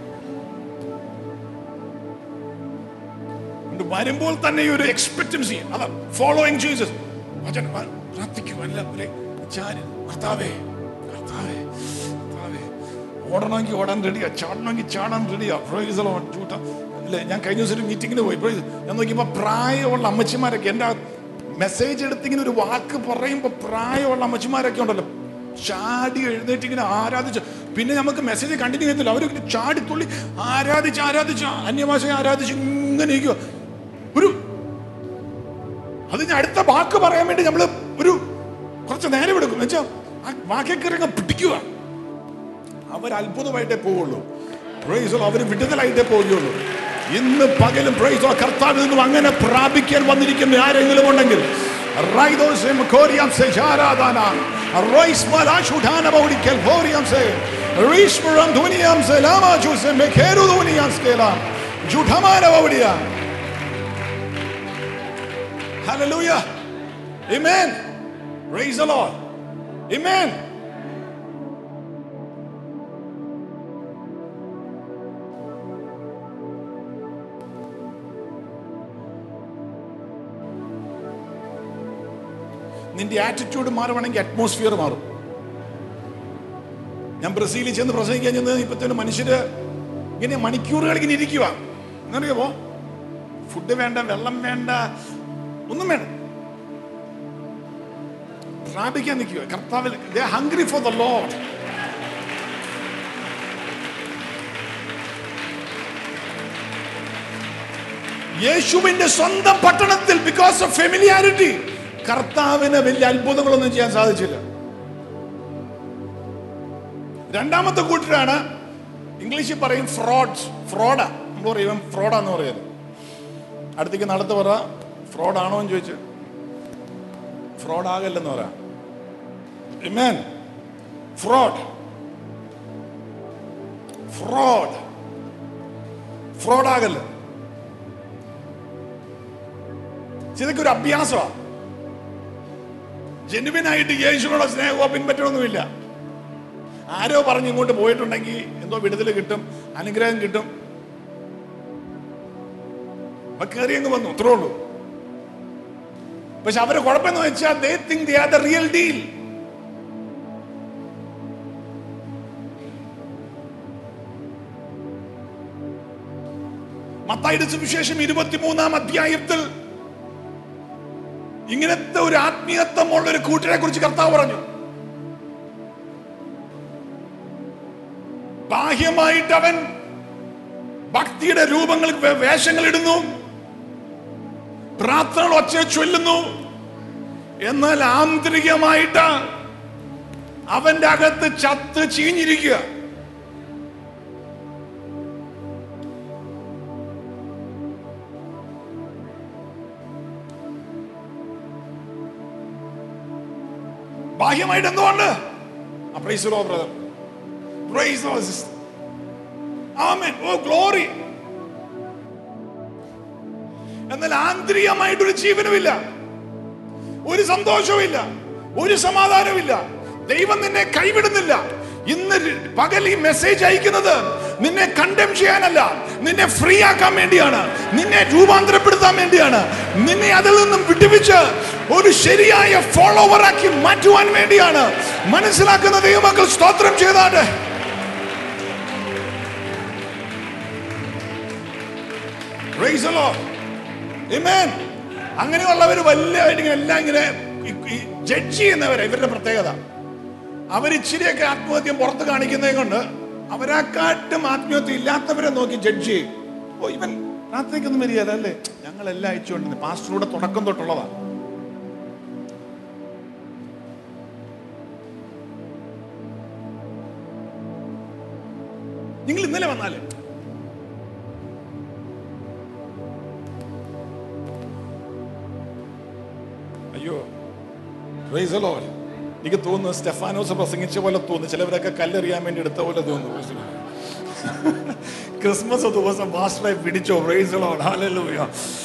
B: വരുമ്പോൾ തന്നെ ഈ ഒരു എക്സ്പെക്ടൻസി അതാ ഫോളോയിങ് ജീസസ് വചന പ്രാർത്ഥിക്കും എല്ലാവരെയും ചാരി കർത്താവേ കർത്താവേ കർത്താവേ ഓടണമെങ്കിൽ ഓടാൻ റെഡിയാ ചാടണമെങ്കിൽ ചാടാൻ റെഡിയാ പ്രൈസലോ ചൂട്ട അല്ലേ ഞാൻ കഴിഞ്ഞ ദിവസം ഒരു മീറ്റിങ്ങിന് പോയി പ്രൈസ് ഞാൻ നോക്കിയപ്പോൾ പ്രായമുള്ള അമ്മച്ചിമാരൊക്കെ എൻ്റെ മെസ്സേജ് എടുത്തിങ്ങനെ ഒരു വാക്ക് പറയുമ്പോൾ പ്രായമുള്ള അമ്മച്ചിമാരൊക്കെ ഉണ്ടല്ലോ ചാടി എഴുന്നേറ്റ് ഇങ്ങനെ ആരാധിച്ച് പിന്നെ നമുക്ക് മെസ്സേജ് കണ്ടിന്യൂ ചെയ്യത്തില്ല അവരിങ്ങനെ ചാടി തുള്ളി ആരാധിച്ച് ആരാധിച്ച് അന്യഭാഷയെ ആരാധിച്ച് ഇങ്ങനെ ഇരിക്കുക ഒരു അത് ഞാൻ അടുത്ത വാക്ക് പറയാൻ വേണ്ടി നമ്മൾ ഒരു കുറച്ച് നേരം എടുക്കും എന്നുവെച്ചാൽ ആ വാക്കേ കയറി അങ്ങ് പിടിക്കുക അവർ അത്ഭുതമായിട്ടേ പോവുള്ളൂ പ്രൈസോ അവർ വിടുതലായിട്ടേ പോവുകയുള്ളൂ ഇന്ന് പകലും പ്രൈസോ കർത്താവിൽ നിന്നും അങ്ങനെ പ്രാപിക്കാൻ വന്നിരിക്കുന്ന ആരെങ്കിലും ഉണ്ടെങ്കിൽ റൈദോസം കോരിയാം സെ ജാരാദാന റോയ്സ് മലാഷുധാന ബൗഡിക്കൽ ഭോരിയാം സെ റീഷ്മറം ധുനിയാം സെ ലാമാ ജൂസെ മെഖേരു ധുനിയാം സ്കേലാം ജുഠമാന ബൗഡിയാ Hallelujah. Amen. Praise the Lord. Amen. നിന്റെ ആറ്റിറ്റ്യൂഡ് മാറുവാണെങ്കിൽ അറ്റ്മോസ്ഫിയർ മാറും ഞാൻ ബ്രസീലിൽ ചെന്ന് പ്രസംഗിക്കാൻ ചെന്ന് ഇപ്പത്തേന് മനുഷ്യര് ഇങ്ങനെ മണിക്കൂറുകൾ ഇങ്ങനെ ഇരിക്കുക എന്നറിയാമോ ഫുഡ് വേണ്ട വെള്ളം വേണ്ട ഒന്നും വേണ്ട പ്രാപിക്കാൻ നിൽക്കുക കർത്താവിൽ ഹംഗ്രി ഫോർ ദ ലോഡ് യേശുവിന്റെ സ്വന്തം പട്ടണത്തിൽ ബിക്കോസ് ഓഫ് ഫെമിലിയാരിറ്റി കർത്താവിന് വലിയ അത്ഭുതങ്ങളൊന്നും ചെയ്യാൻ സാധിച്ചില്ല രണ്ടാമത്തെ കൂട്ടരാണ് ഇംഗ്ലീഷിൽ പറയും ഫ്രോഡ്സ് ഫ്രോഡാ നമ്മൾ പറയും ഫ്രോഡാന്ന് പറയുന്നത് അടുത്തേക്ക് നടത്ത് പറ ഫ്രോഡാണോ എന്ന് ചോദിച്ചു ഫ്രോഡ് ആകല്ലെന്ന് പറ Amen. ഫ്രോഡ് ഫ്രോഡ് ഫ്രോഡ് ആകല്ല ഇതൊക്കെ ഒരു അഭ്യാസമാണ് ജെനുവിനായിട്ട് യേശുവിനുള്ള സ്നേഹമോ പിൻപറ്റണമൊന്നുമില്ല ആരോ പറഞ്ഞ് ഇങ്ങോട്ട് പോയിട്ടുണ്ടെങ്കിൽ എന്തോ വിടുതൽ കിട്ടും അനുഗ്രഹം കിട്ടും അപ്പൊ കയറി അങ്ങ് വന്നു അത്രേ ഉള്ളൂ പക്ഷെ അവരെ കുഴപ്പമെന്ന് വെച്ചാൽ they think they are the real deal മത്തായിയുടെ സുവിശേഷം ഇരുപത്തിമൂന്നാം അധ്യായത്തിൽ ഇങ്ങനത്തെ ഒരു ആത്മീയത്വമുള്ള ഒരു കൂട്ടരെ കുറിച്ച് കർത്താവ് പറഞ്ഞു ബാഹ്യമായിട്ട് അവൻ ഭക്തിയുടെ രൂപങ്ങൾ വേ- വേഷങ്ങൾ ഇടുന്നു പ്രാർത്ഥനകൾ ഒച്ച ചൊല്ലുന്നു എന്നാൽ ആന്തരികമായിട്ട് അവന്റെ അകത്ത് ചത്ത് ചീഞ്ഞിരിക്കുക ബാഹ്യമായിട്ട് എന്തുകൊണ്ട് praise brother praise amen oh glory എന്നാൽ ആന്തരികമായിട്ടൊരു ജീവനുമില്ല ഒരു സന്തോഷവുമില്ല ഒരു സമാധാനവുമില്ല ദൈവം നിന്നെ കൈവിടുന്നില്ല ഇന്ന് പകൽ ഈ മെസ്സേജ് അയക്കുന്നത് നിന്നെ കണ്ടം ചെയ്യാനല്ല നിന്നെ ഫ്രീ ആക്കാൻ വേണ്ടിയാണ് നിന്നെ രൂപാന്തരപ്പെടുത്താൻ വേണ്ടിയാണ് നിന്നെ അതിൽ നിന്നും വിട്ടുവിച്ച് ഒരു ശരിയായ ഫോളോവർ ആക്കി മാറ്റുവാൻ വേണ്ടിയാണ് മനസ്സിലാക്കുന്ന ദൈവമക്കൾ സ്തോത്രം ചെയ്താട്ടെ Praise the Lord. Amen. അങ്ങനെയുള്ളവർ വലിയ ഇങ്ങനെ എല്ലാം ഇങ്ങനെ ജഡ്ജ് ചെയ്യുന്നവരെ ഇവരുടെ പ്രത്യേകത അവർ ഇച്ചിരിയൊക്കെ ആത്മഹത്യം പുറത്ത് കാണിക്കുന്നത് കൊണ്ട് അവരെക്കാട്ടും ആത്മഹത്യ ഇല്ലാത്തവരെ നോക്കി ജഡ്ജ് ചെയ്യും ഓ ഇവൻ രാത്രിക്കൊന്നും വരികയല്ല അല്ലേ ഞങ്ങളെല്ലാം അയച്ചുകൊണ്ടിരുന്നു പാസ്റ്ററുടെ തുടക്കം തൊട്ടുള്ളതാണ് നിങ്ങൾ ഇന്നലെ വന്നാലേ അയ്യോ Praise the Lord. എനിക്ക് തോന്നുന്നു സ്റ്റെഫാനോസ് പ്രസംഗിച്ച പോലെ തോന്നുന്നു ചിലവരൊക്കെ കല്ലെറിയാൻ വേണ്ടി എടുത്ത പോലെ തോന്നുന്നു Praise the Lord. ക്രിസ്മസ് ദിവസം മാസ്റ്ററായി പിടിച്ചോ പ്രൈസ് ലോഡ് ഹല്ലേലൂയ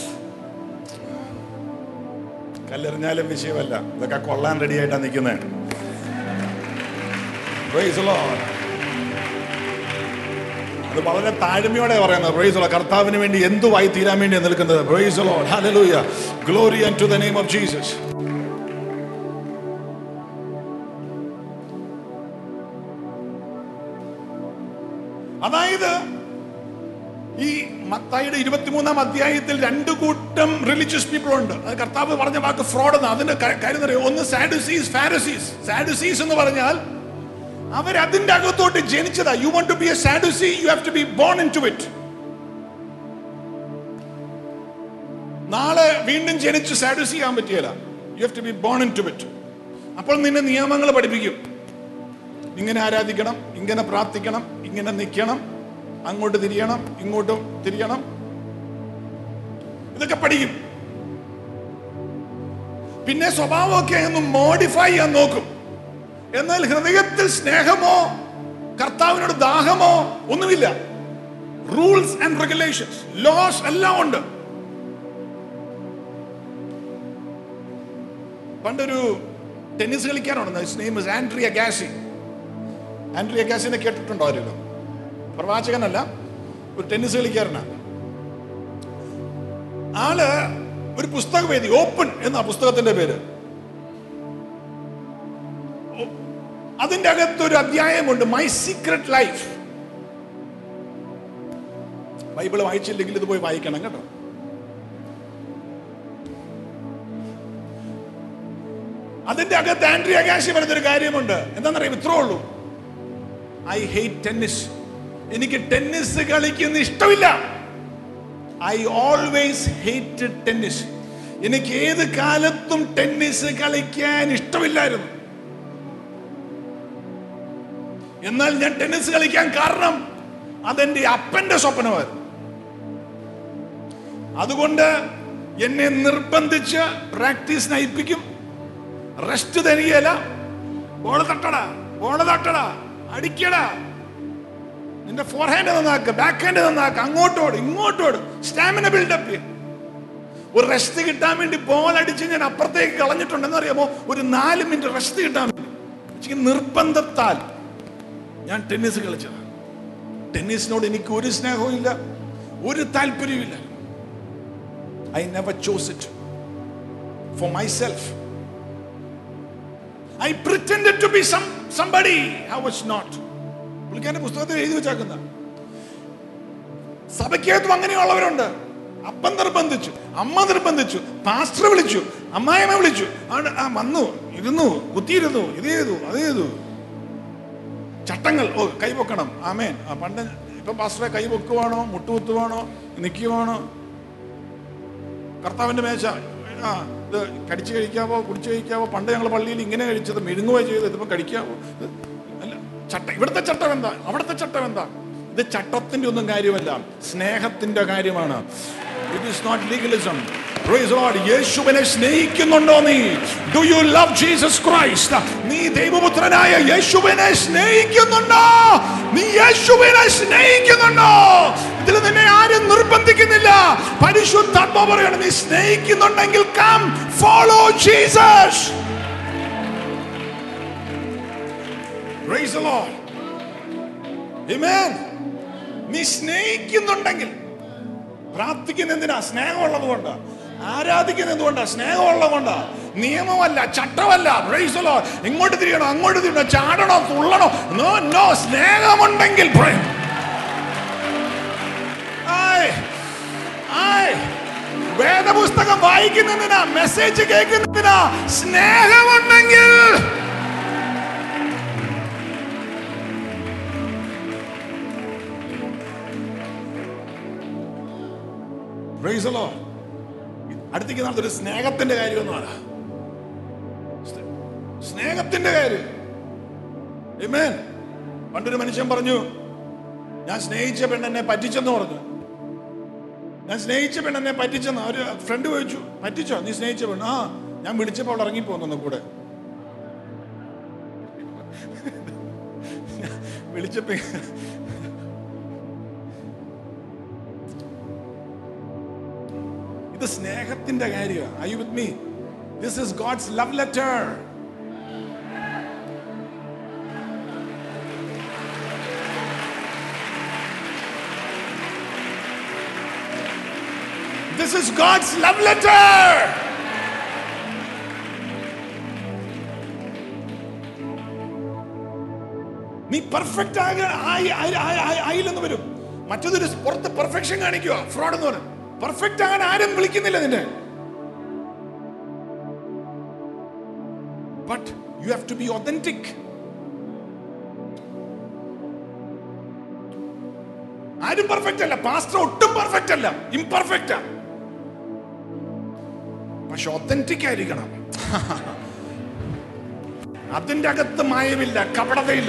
B: കല്ലെറിഞ്ഞാലും വിഷയമല്ല ഇതൊക്കെ കൊള്ളാൻ റെഡി ആയിട്ടാണ് നിൽക്കുന്നത് പ്രൈസ് ലോഡ് അത് വളരെ താഴ്മയോടെ പറയുന്നത് പ്രൈസ് ലോഡ് കർത്താവിന് വേണ്ടി എന്തുവായി തീരാൻ വേണ്ടി നിൽക്കുന്നത് praise Lord hallelujah glory and to the name of Jesus അതായത് ഈ മത്തായിയുടെ ഇരുപത്തിമൂന്നാം അധ്യായത്തിൽ രണ്ട് കൂട്ടം റിലീജിയസ് പീപ്പിൾ ഉണ്ട് അത് കർത്താവ് പറഞ്ഞ വാക്ക് ഫ്രോഡ് എന്ന് അതിന്റെ ക- കാര്യം എന്താ അറിയോ? ഒന്ന് സാഡുസീസ് ഫാരസീസ് സാഡുസീസ് എന്ന് പറഞ്ഞാൽ അവർ അതിന്റെ അകത്തോട്ട് ജനിച്ചതാ you want to be a Sadducee you have to be born into it നാളെ വീണ്ടും ജനിച്ച് സാഡുസി ആകാൻ പറ്റിയല്ല you have to be born into it അപ്പോൾ നിന്നെ നിയമങ്ങൾ പഠിപ്പിക്കും ഇങ്ങനെ ആരാധിക്കണം ഇങ്ങനെ പ്രാർത്ഥിക്കണം ഇങ്ങനെ നിൽക്കണം അങ്ങോട്ട് തിരിയണം ഇങ്ങോട്ടും തിരിയണം ഇതൊക്കെ പഠിക്കും പിന്നെ സ്വഭാവമൊക്കെ ഒന്ന് മോഡിഫൈ ചെയ്യാൻ നോക്കും എന്നാൽ ഹൃദയത്തിൽ സ്നേഹമോ കർത്താവിനോട് ദാഹമോ ഒന്നുമില്ല റൂൾസ് ആൻഡ് റെഗുലേഷൻസ് ലോസ് എല്ലാം ഉണ്ട് പണ്ടൊരു ടെന്നീസ് കളിക്കാനുണ്ട് name is Andre Agassi Andre ഗാസിനെ കേട്ടിട്ടുണ്ടോ ആരെങ്കിലും പ്രവാചകനല്ല ഒരു ടെന്നീസ് കളിക്കാരനാണ് ആള് ഒരു പുസ്തകം എഴുതി ഓപ്പൺ എന്ന പുസ്തകത്തിന്റെ പേര് ഓ- അതിന്റെ അകത്ത് ഒരു അധ്യായമുണ്ട് മൈ സീക്രട്ട് ലൈഫ് ബൈബിൾ വായിച്ചില്ലെങ്കിൽ ഇത് പോയി വായിക്കണം കേട്ടോ അതിന്റെ അകത്ത് ആൻഡ്രി അകാശി പറഞ്ഞൊരു കാര്യമുണ്ട് എന്താണെന്നറിയാം ഇത്രേ ഉള്ളൂ ഐ ഹേറ്റ് ടെന്നീസ് എനിക്ക് ടെന്നീസ് കളിക്കുന്ന ഇഷ്ടമില്ല ഐ ഓൾവേസ് ഹേറ്റ് ടെന്നീസ് എനിക്ക് ഏത് കാലത്തും ടെന്നീസ് കളിക്കാൻ ഇഷ്ടമില്ലായിരുന്നു എന്നാൽ ഞാൻ ടെന്നീസ് കളിക്കാൻ കാരണം അതെന്റെ അപ്പന്റെ സ്വപ്നമായിരുന്നു അതുകൊണ്ട് എന്നെ നിർബന്ധിച്ച് പ്രാക്ടീസ് നയിപ്പിക്കും റെസ്റ്റ് തരികയല്ല ബോൾ തട്ടടാ ബോൾ തട്ടടാ അടിക്കടാ നിന്റെ ഫോർ ഹാൻഡ് നന്നാക്ക് ബാക്ക് ഹാൻഡ് നന്നാക്ക് അങ്ങോട്ടോട് ഇങ്ങോട്ടോട് സ്റ്റാമിന ബിൽഡപ്പ് ചെയ്യും ഒരു റെസ്റ്റ് കിട്ടാൻ വേണ്ടി ബോൾ അടിച്ച് ഞാൻ അപ്പുറത്തേക്ക് കളഞ്ഞിട്ടുണ്ടെന്ന് അറിയാമോ ഒരു നാല് മിനിറ്റ് റെസ്റ്റ് കിട്ടാൻ വേണ്ടി എനിക്ക് നിർബന്ധത്താൽ ഞാൻ ടെന്നീസ് കളിച്ചതാണ് ടെന്നീസിനോട് എനിക്ക് ഒരു സ്നേഹവും ഇല്ല ഒരു താല്പര്യവും I never chose it for myself I pretended to be some somebody I was not പുള്ളിക്കാരന്റെ പുസ്തകത്തിൽ എഴുതി വെച്ചാക്കുന്ന സഭയ്ക്കകത്തും അങ്ങനെയുള്ളവരുണ്ട് അപ്പം നിർബന്ധിച്ചു അമ്മ നിർബന്ധിച്ചു പാസ്റ്റർ വിളിച്ചു അമ്മായിമ്മ വിളിച്ചു ആണ് ആ വന്നു ഇരുന്നു കുത്തിയിരുന്നു ഇത് ചെയ്തു അത് ചെയ്തു ചട്ടങ്ങൾ ഓ കൈ പൊക്കണം ആമേൻ ആ പണ്ട് ഇപ്പൊ പാസ്റ്ററെ കൈ പൊക്കുവാണോ മുട്ടുകുത്തുവാണോ നിൽക്കുവാണോ കർത്താവിന്റെ മേശ ആ ഇത് കടിച്ചു കഴിക്കാവോ കുടിച്ചു കഴിക്കാവോ പണ്ട് ഞങ്ങൾ പള്ളിയിൽ ഇങ്ങനെ കഴിച്ചത് മെഴുങ്ങുകയോ ചെയ്ത് ഇതിപ്പോ കഴിക്കാവോ ഇത് അല്ല ചട്ട ഇവിടുത്തെ ചട്ടം എന്താ അവിടുത്തെ ചട്ടം എന്താ ഇത് ചട്ടത്തിന്റെ ഒന്നും കാര്യമല്ല സ്നേഹത്തിന്റെ കാര്യമാണ് it is not legalism Praise the Lord. യേശുവിനെ സ്നേഹിക്കുന്നുണ്ടോ നീ do you love Jesus Christ നീ ദൈവപുത്രനായ യേശുവിനെ സ്നേഹിക്കുന്നുണ്ടോ നീ യേശുവിനെ സ്നേഹിക്കുന്നുണ്ടോ ഇതിൽ നിന്നെ ആരും നിർബന്ധിക്കുന്നില്ല പരിശുദ്ധാത്മ പറയണം നീ സ്നേഹിക്കുന്നുണ്ടെങ്കിൽ come follow Jesus Praise the Lord. Amen. നീ സ്നേഹിക്കുന്നുണ്ടെങ്കിൽ പ്രാർത്ഥിക്കുന്ന എന്തിനാ സ്നേഹമുള്ളത് കൊണ്ട് ആരാധിക്കുന്ന എന്തുകൊണ്ടാ സ്നേഹമുള്ളത് കൊണ്ടാ നിയമമല്ല ചട്ടമല്ല Praise the Lord. ഇങ്ങോട്ട് തിരിയണോ അങ്ങോട്ട് തിരിയണോ ചാടണോ തുള്ളണോ നോ നോ സ്നേഹമുണ്ടെങ്കിൽ pray. ആയ്, ആയ്. വേദപുസ്തകം വായിക്കുന്നതിനാ മെസ്സേജ് കേൾക്കുന്നതിനാ സ്നേഹമുണ്ടെങ്കിൽ Praise the Lord. അടുത്തേക്ക് നാളത്തെ ഒരു സ്നേഹത്തിന്റെ കാര്യം എന്ന് പറ സ്നേ- സ്നേഹത്തിന്റെ കാര്യം Amen. പണ്ടൊരു മനുഷ്യൻ പറഞ്ഞു ഞാൻ സ്നേഹിച്ച പെണ്ണെന്നെ പറ്റിച്ചെന്ന് പറഞ്ഞു ഞാൻ സ്നേഹിച്ച പെണ്ണെന്നെ പറ്റിച്ചെന്ന് ഒരു ഫ്രണ്ട് ചോദിച്ചു പറ്റിച്ചോ നീ സ്നേഹിച്ച പെണ്ണ് ആ ഞാൻ വിളിച്ചപ്പോൾ അവൾ ഇറങ്ങിപ്പോന്നു കൂടെ വിളിച്ചപ്പോ ഇത് സ്നേഹത്തിന്റെ കാര്യമാണ് I with me this is God's love letter this is God's love letter നീ പെർഫെക്റ്റ് ആയില്ലെന്ന് വരും മറ്റൊരു പുറത്ത് പെർഫെക്ഷൻ കാണിക്കുക ഫ്രോഡ് എന്ന് പറയും പെർഫെക്റ്റ് ആകാൻ ആരും വിളിക്കുന്നില്ല നിന്നെ but you have to be authentic ആരും പെർഫെക്റ്റ് അല്ല പാസ്റ്റർ ഒട്ടും പെർഫെക്റ്റ് അല്ല ഇംപെർഫെക്റ്റ് പക്ഷെ ഒതന്റിക് ആയിരിക്കണം അതിന്റെ അകത്ത് മായമില്ല കപടതയില്ല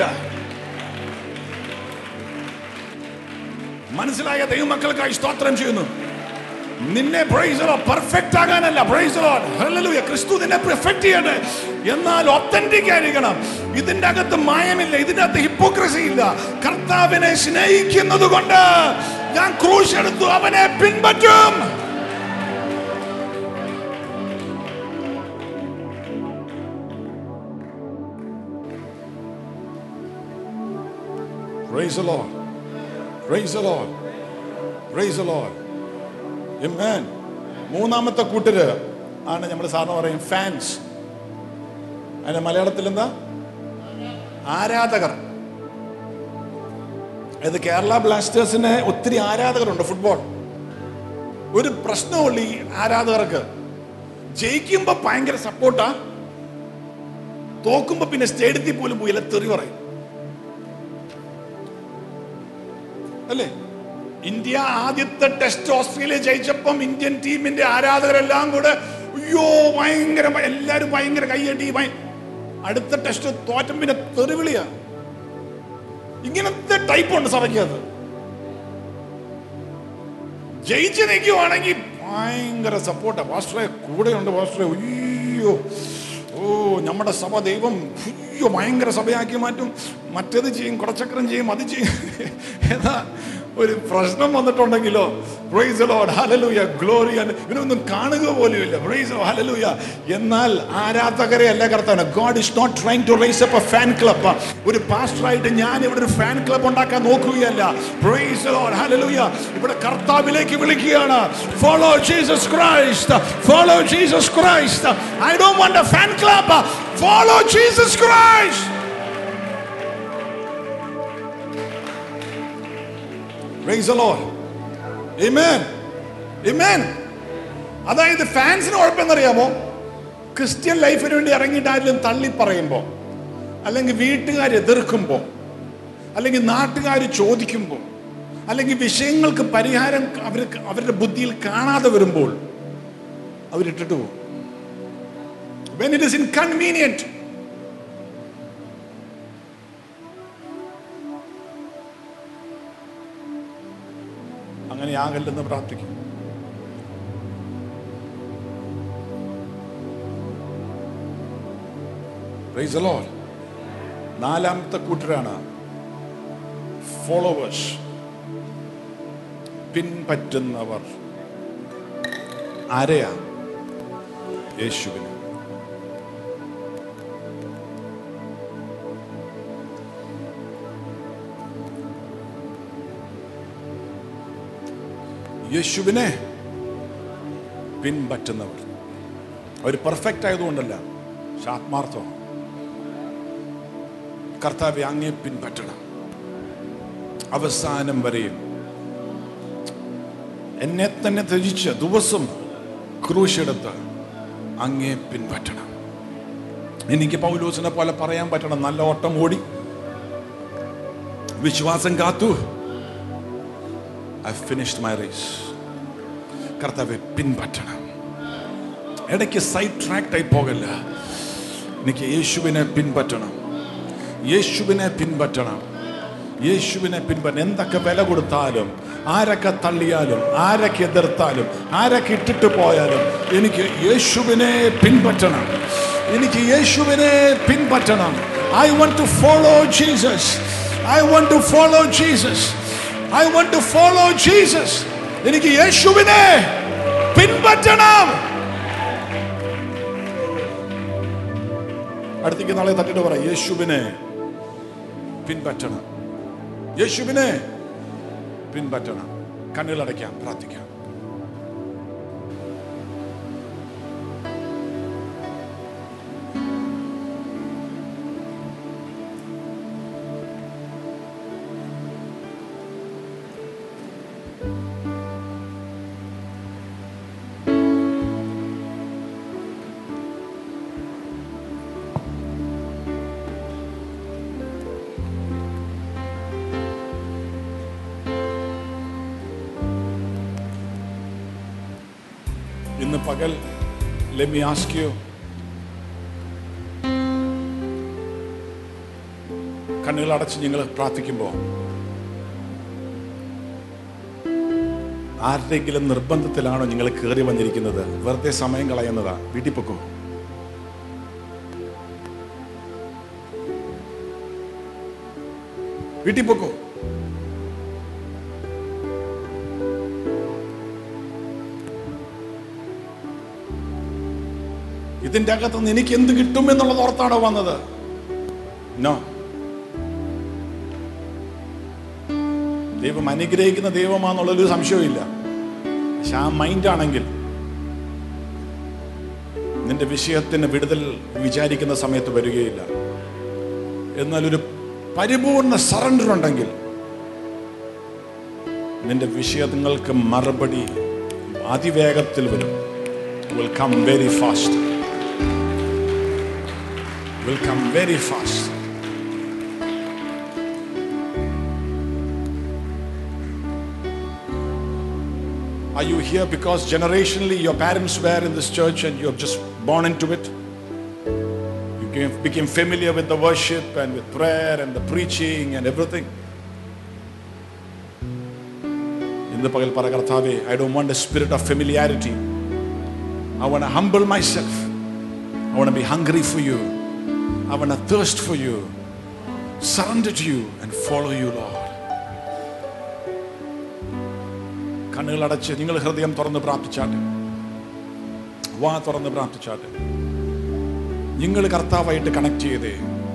B: മനസ്സിലായ ദൈവമക്കൾക്കായി സ്തോത്രം ചെയ്യുന്നു നിന്നെ പെർഫെക്റ്റ് ആകാനല്ല പ്രൈസ് ഹല്ലേലൂയ ക്രിസ്തു നിന്നെ പെർഫെക്റ്റ് ചെയ്യട്ടെ എന്നാൽ ഒത്തന്റിക് ആയിരിക്കണം ഇതിന്റെ അകത്ത് മായമില്ല ഇതിന്റെ അകത്ത് ഹിപ്പോക്രസി ഇല്ല കർത്താവിനെ സ്നേഹിക്കുന്നത് കൊണ്ട് ഞാൻ ക്രൂശ് എടുത്തു അവനെ പിൻപറ്റും Praise the Lord. Praise the Lord. Praise the Lord. Amen. മൂന്നാമത്തെ കൂട്ടര് ആണ് നമ്മൾ സാറിന് പറയും ഫാൻസ് അതിന്റെ മലയാളത്തിൽ എന്താ ആരാധകർ ഇത് കേരള ബ്ലാസ്റ്റേഴ്സിന് ഒത്തിരി ആരാധകരുണ്ട് ഫുട്ബോൾ ഒരു പ്രശ്നമുള്ള ഈ ആരാധകർക്ക് ജയിക്കുമ്പോ ഭയങ്കര സപ്പോർട്ടാ തോക്കുമ്പോ പിന്നെ സ്റ്റേഡിയത്തിൽ പോലും പോയി തെറി പറയും അല്ലേ ഇന്ത്യ ആദ്യത്തെ ടെസ്റ്റ് ഓസ്ട്രേലിയ ജയിച്ചപ്പം ഇന്ത്യൻ ടീമിന്റെ ആരാധകരെല്ലാം കൂടെ അയ്യോ ഭയങ്കര എല്ലാരും ഭയങ്കര കയ്യടി ഭയ- അടുത്ത ടെസ്റ്റ് തോറ്റം പിന്നെ തെറിവിളിയാ ഇങ്ങനത്തെ ടൈപ്പ് ഉണ്ട് സഭയ്ക്ക് അത് ജയിച്ച് നിൽക്കുവാണെങ്കിൽ ഭയങ്കര സപ്പോർട്ടാ പാസ്റ്ററെ കൂടെയുണ്ട് പാസ്റ്ററെ അയ്യോ ഓ നമ്മുടെ സഭ ദൈവം അയ്യോ ഭയങ്കര സഭയാക്കി മാറ്റും മറ്റേത് ചെയ്യും കുടച്ചക്രം ചെയ്യും അത് ചെയ്യും ഏതാ ഒരു പ്രശ്നം വന്നിട്ടുണ്ടെങ്കിലോ പ്രൈസ് ലോഡ് ഹലലൂയ ഗ്ലോറി ഇവനൊന്നും കാണുക പോലുമില്ല പ്രൈസ് ഹലലൂയ എന്നാൽ ആരാധകരെ അല്ല കർത്താവ് God is not trying to raise up a fan club ഒരു പാസ്റ്ററായിട്ട് ഞാൻ ഇവിടെ ഒരു ഫാൻ ക്ലബ് ഉണ്ടാക്കാൻ നോക്കുകയല്ല പ്രൈസ് ലോഡ് ഹലലൂയ ഇവിടെ കർത്താവിലേക്ക് വിളിക്കുകയാണ് follow Jesus Christ follow Jesus Christ I don't want a fan club follow Jesus Christ Praise the Lord. Amen. Amen. അതായത് ഫാൻസിന് കുഴപ്പമെന്നറിയാമോ ക്രിസ്ത്യൻ ലൈഫിന് വേണ്ടി ഇറങ്ങിയിട്ട് ആരെങ്കിലും തള്ളി പറയുമ്പോൾ അല്ലെങ്കിൽ വീട്ടുകാർ എതിർക്കുമ്പോൾ അല്ലെങ്കിൽ നാട്ടുകാർ ചോദിക്കുമ്പോൾ അല്ലെങ്കിൽ വിഷയങ്ങൾക്ക് പരിഹാരം അവർ അവരുടെ ബുദ്ധിയിൽ കാണാതെ വരുമ്പോൾ അവരിട്ടിട്ട് പോകും വെൻ ഇറ്റ് ഇസ് ഇൻകൺവീനിയൻറ്റ് അങ്ങനെ ആകല്ലെന്ന് പ്രാർത്ഥിക്കും Praise the Lord. നാലാമത്തെ കൂട്ടരാണ് ഫോളോവേഴ്സ് പിൻപറ്റുന്നവർ ആരെയാ യേശുവിന് യേശുവിനെ പിൻപറ്റുന്നവർ അവർ പെർഫെക്റ്റ് ആയതുകൊണ്ടല്ല പക്ഷെ ആത്മാർത്ഥമാണ് കർത്താവെ അങ്ങേ പിൻപറ്റണം അവസാനം വരെയും എന്നെ തന്നെ ത്യജിച്ച് ദിവസം ക്രൂശെടുത്ത് അങ്ങേ പിൻപറ്റണം എനിക്ക് പൗലോസിനെ പോലെ പറയാൻ പറ്റണം നല്ല ഓട്ടം ഓടി വിശ്വാസം കാത്തു ഐ ഫിനിഷ്ഡ് മൈ റേസ് കർത്താവെ പിൻപറ്റണം ഇടയ്ക്ക് സൈഡ് ട്രാക്ട് ആയി പോകല്ല എനിക്ക് യേശുവിനെ പിൻപറ്റണം യേശുവിനെ പിൻപറ്റണം യേശുവിനെ പിൻപറ്റണം എന്തൊക്കെ വില കൊടുത്താലും ആരൊക്കെ തള്ളിയാലും ആരൊക്കെ എതിർത്താലും ആരൊക്കെ ഇട്ടിട്ട് പോയാലും എനിക്ക് യേശുവിനെ പിൻപറ്റണം എനിക്ക് യേശുവിനെ പിൻപറ്റണം I want to follow Jesus I want to follow Jesus I want to follow Jesus എനിക്ക് യേശുവിനെ പിൻപറ്റണം അടുത്തേക്ക് നാളെ തട്ടിട്ട് പറ യേശുവിനെ പിൻപറ്റണം യേശുവിനെ പിൻപറ്റണം കണ്ണുകളടയ്ക്കാം പ്രാർത്ഥിക്കാം ഇന്ന് പകൽ let me ask you കണ്ണുകൾ അടച്ച് നിങ്ങൾ പ്രാർത്ഥിക്കുമ്പോൾ ആരുടെയെങ്കിലും നിർബന്ധത്തിലാണോ നിങ്ങൾ കയറി വന്നിരിക്കുന്നത് വെറുതെ സമയം കളയുന്നതാ വീട്ടിൽ പൊക്കോ വീട്ടിൽ പൊക്കോ ഇതിന്റെ അകത്തുനിന്ന് എനിക്ക് എന്ത് കിട്ടും എന്നുള്ളത് ഓർത്താണോ വന്നത് നോ ദൈവം അനുഗ്രഹിക്കുന്ന ദൈവമാണെന്നുള്ളൊരു സംശയമില്ല പക്ഷെ ആ മൈൻഡ് ആണെങ്കിൽ നിന്റെ വിഷയത്തിന് വിടുതൽ വിചാരിക്കുന്ന സമയത്ത് വരികയില്ല എന്നാൽ ഒരു പരിപൂർണ സറണ്ടർ ഉണ്ടെങ്കിൽ നിന്റെ വിഷയങ്ങൾക്ക് മറുപടി അതിവേഗത്തിൽ വരും will come very fast will come very fast. Are you here because generationally your parents were in this church and you have just born into it? You became- became familiar with the worship and with prayer and the preaching and everything. ഇന്ന് പകൽ പറ കർത്താവേ I don't want a spirit of familiarity I want humble myself I want be hungry for you I want to thirst for you, surrender to you, and follow you, Lord. കണ്ണുകൾ അടച്ച് നിങ്ങൾ ഹൃദയം തുറന്ന് പ്രാർത്ഥിച്ചാട്ടെ വാ തുറന്ന് പ്രാർത്ഥിച്ചാട്ടെ നിങ്ങൾ കർത്താവായിട്ട് connect ചെയ്തേ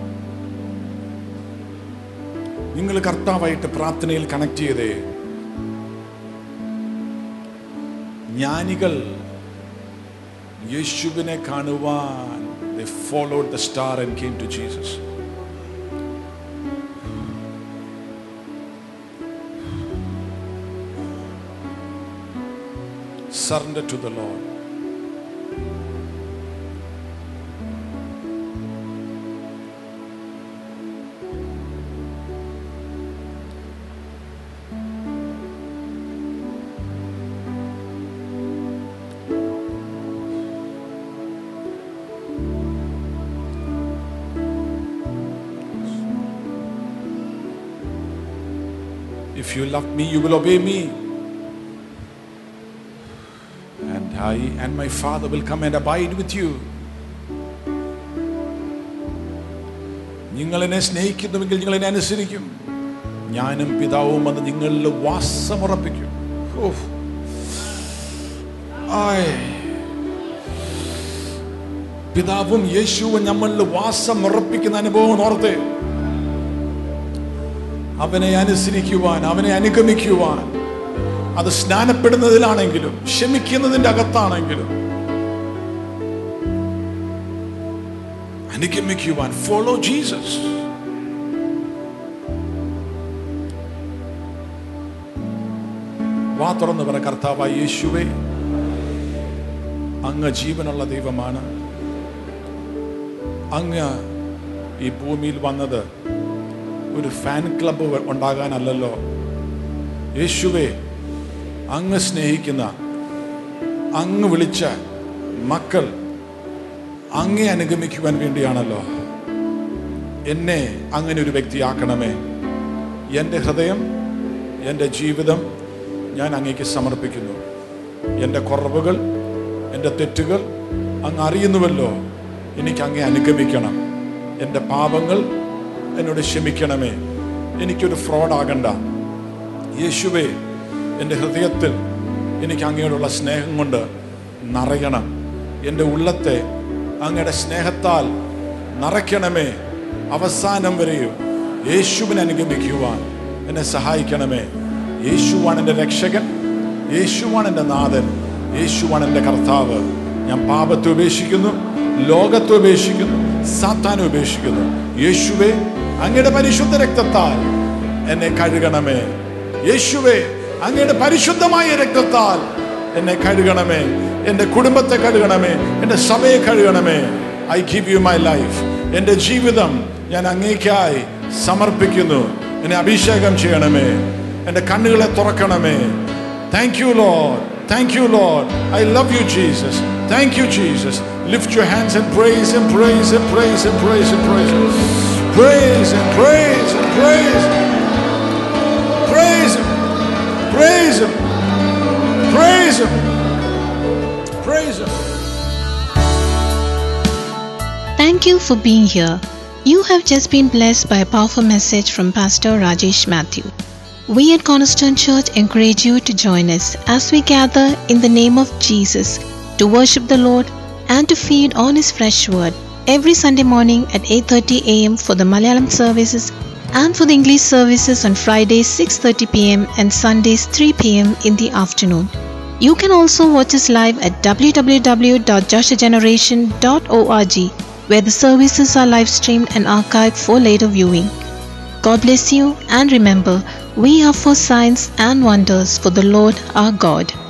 B: നിങ്ങൾ കർത്താവായിട്ട് പ്രാർത്ഥനയിൽ കണക്ട് ചെയ്തേ ജ്ഞാനികൾ യേശുവിനെ കാണുവാൻ they followed the star and came to Jesus. Surrender to the Lord. If you love me, you will obey me. And I and my Father will come and abide with you. നിങ്ങൾ എന്നെ സ്നേഹിക്കുന്നുവെങ്കിൽ നിങ്ങൾ എന്നെ അനുസരിക്കും ഞാനും പിതാവും വന്ന് നിങ്ങളിൽ വാസമുറപ്പിക്കും ഓഹ്. ആയ്. പിതാവും യേശുവും നമ്മളിൽ വാസമുറപ്പിക്കുന്ന അനുഭവം ഓർത്തേ അവനെ അനുസരിക്കുവാൻ അവനെ അനുഗമിക്കുവാൻ അത് സ്നാനപ്പെടുന്നതിലാണെങ്കിലും ക്ഷമിക്കുന്നതിന്റെ അകത്താണെങ്കിലും അനുഗമിക്കുവാൻ ഫോളോ ജീസസ് വാ തുറന്ന് പറ കർത്താവായ യേശുവേ അങ്ങ് ജീവനുള്ള ദൈവമാണ് അങ്ങ് ഈ ഭൂമിയിൽ വന്നത് ഒരു ഫാൻ ക്ലബ്ബ് ഉണ്ടാകാനല്ലല്ലോ യേശുവേ അങ്ങ് സ്നേഹിക്കുന്ന അങ്ങ് വിളിച്ച മക്കൾ അങ്ങേ അനുഗമിക്കുവാൻ വേണ്ടിയാണല്ലോ എന്നെ അങ്ങനെ ഒരു വ്യക്തിയാക്കണമേ എൻ്റെ ഹൃദയം എൻ്റെ ജീവിതം ഞാൻ അങ്ങേക്ക് സമർപ്പിക്കുന്നു എൻ്റെ കുറവുകൾ എൻ്റെ തെറ്റുകൾ അങ്ങ് അറിയുന്നുവല്ലോ എനിക്ക് അങ്ങേ അനുഗമിക്കണം എൻ്റെ പാപങ്ങൾ എന്നോട് ക്ഷമിക്കണമേ എനിക്കൊരു ഫ്രോഡാകണ്ട യേശുവേ എൻ്റെ ഹൃദയത്തിൽ എനിക്ക് അങ്ങയോടുള്ള സ്നേഹം കൊണ്ട് നിറയണം എൻ്റെ ഉള്ളത്തെ അങ്ങയുടെ സ്നേഹത്താൽ നിറയ്ക്കണമേ അവസാനം വരെയും യേശുവിനെ അനുഗമിക്കുവാൻ എന്നെ സഹായിക്കണമേ യേശുവാണ് എൻ്റെ രക്ഷകൻ യേശുവാണ് എൻ്റെ നാഥൻ യേശുവാണ് എൻ്റെ കർത്താവ് ഞാൻ പാപത്തെ ഉപേക്ഷിക്കുന്നു ലോകത്തെ ഉപേക്ഷിക്കുന്നു സാത്താനെ ഉപേക്ഷിക്കുന്നു യേശുവേ അങ്ങയുടെ പരിശുദ്ധ രക്തത്താൽ എന്നെ കഴുകണമേ യേശുവേ അങ്ങയുടെ പരിശുദ്ധമായ രക്തത്താൽ എന്നെ കഴുകണമേ എൻ്റെ കുടുംബത്തെ കഴുകണമേ എൻ്റെ സഭയെ കഴുകണമേ I give you my life എൻ്റെ ജീവിതം ഞാൻ അങ്ങേക്കായി സമർപ്പിക്കുന്നു എന്നെ അഭിഷേകം ചെയ്യണമേ എൻ്റെ കണ്ണുകളെ തുറക്കണമേ thank you Lord thank you Lord I love you Jesus thank you Jesus lift your hands and praise and praise and praise and praise and praise praise and praise and praise Praise Him. Praise Him. Praise Him. Praise Him.
A: Thank you for being here. You have just been blessed by a powerful message from Pastor Rajesh Matthew. We at Cornerstone Church encourage you to join us as we gather in the name of Jesus to worship the Lord and to feed on his fresh word every Sunday morning at 8:30 a.m. for the Malayalam services and for the English services on Fridays 6:30 p.m. and Sundays 3 p.m. in the afternoon. You can also watch us live at www.joshageneration.org where the services are live streamed and archived for later viewing. God bless you and remember, we are for signs and wonders for the Lord our God.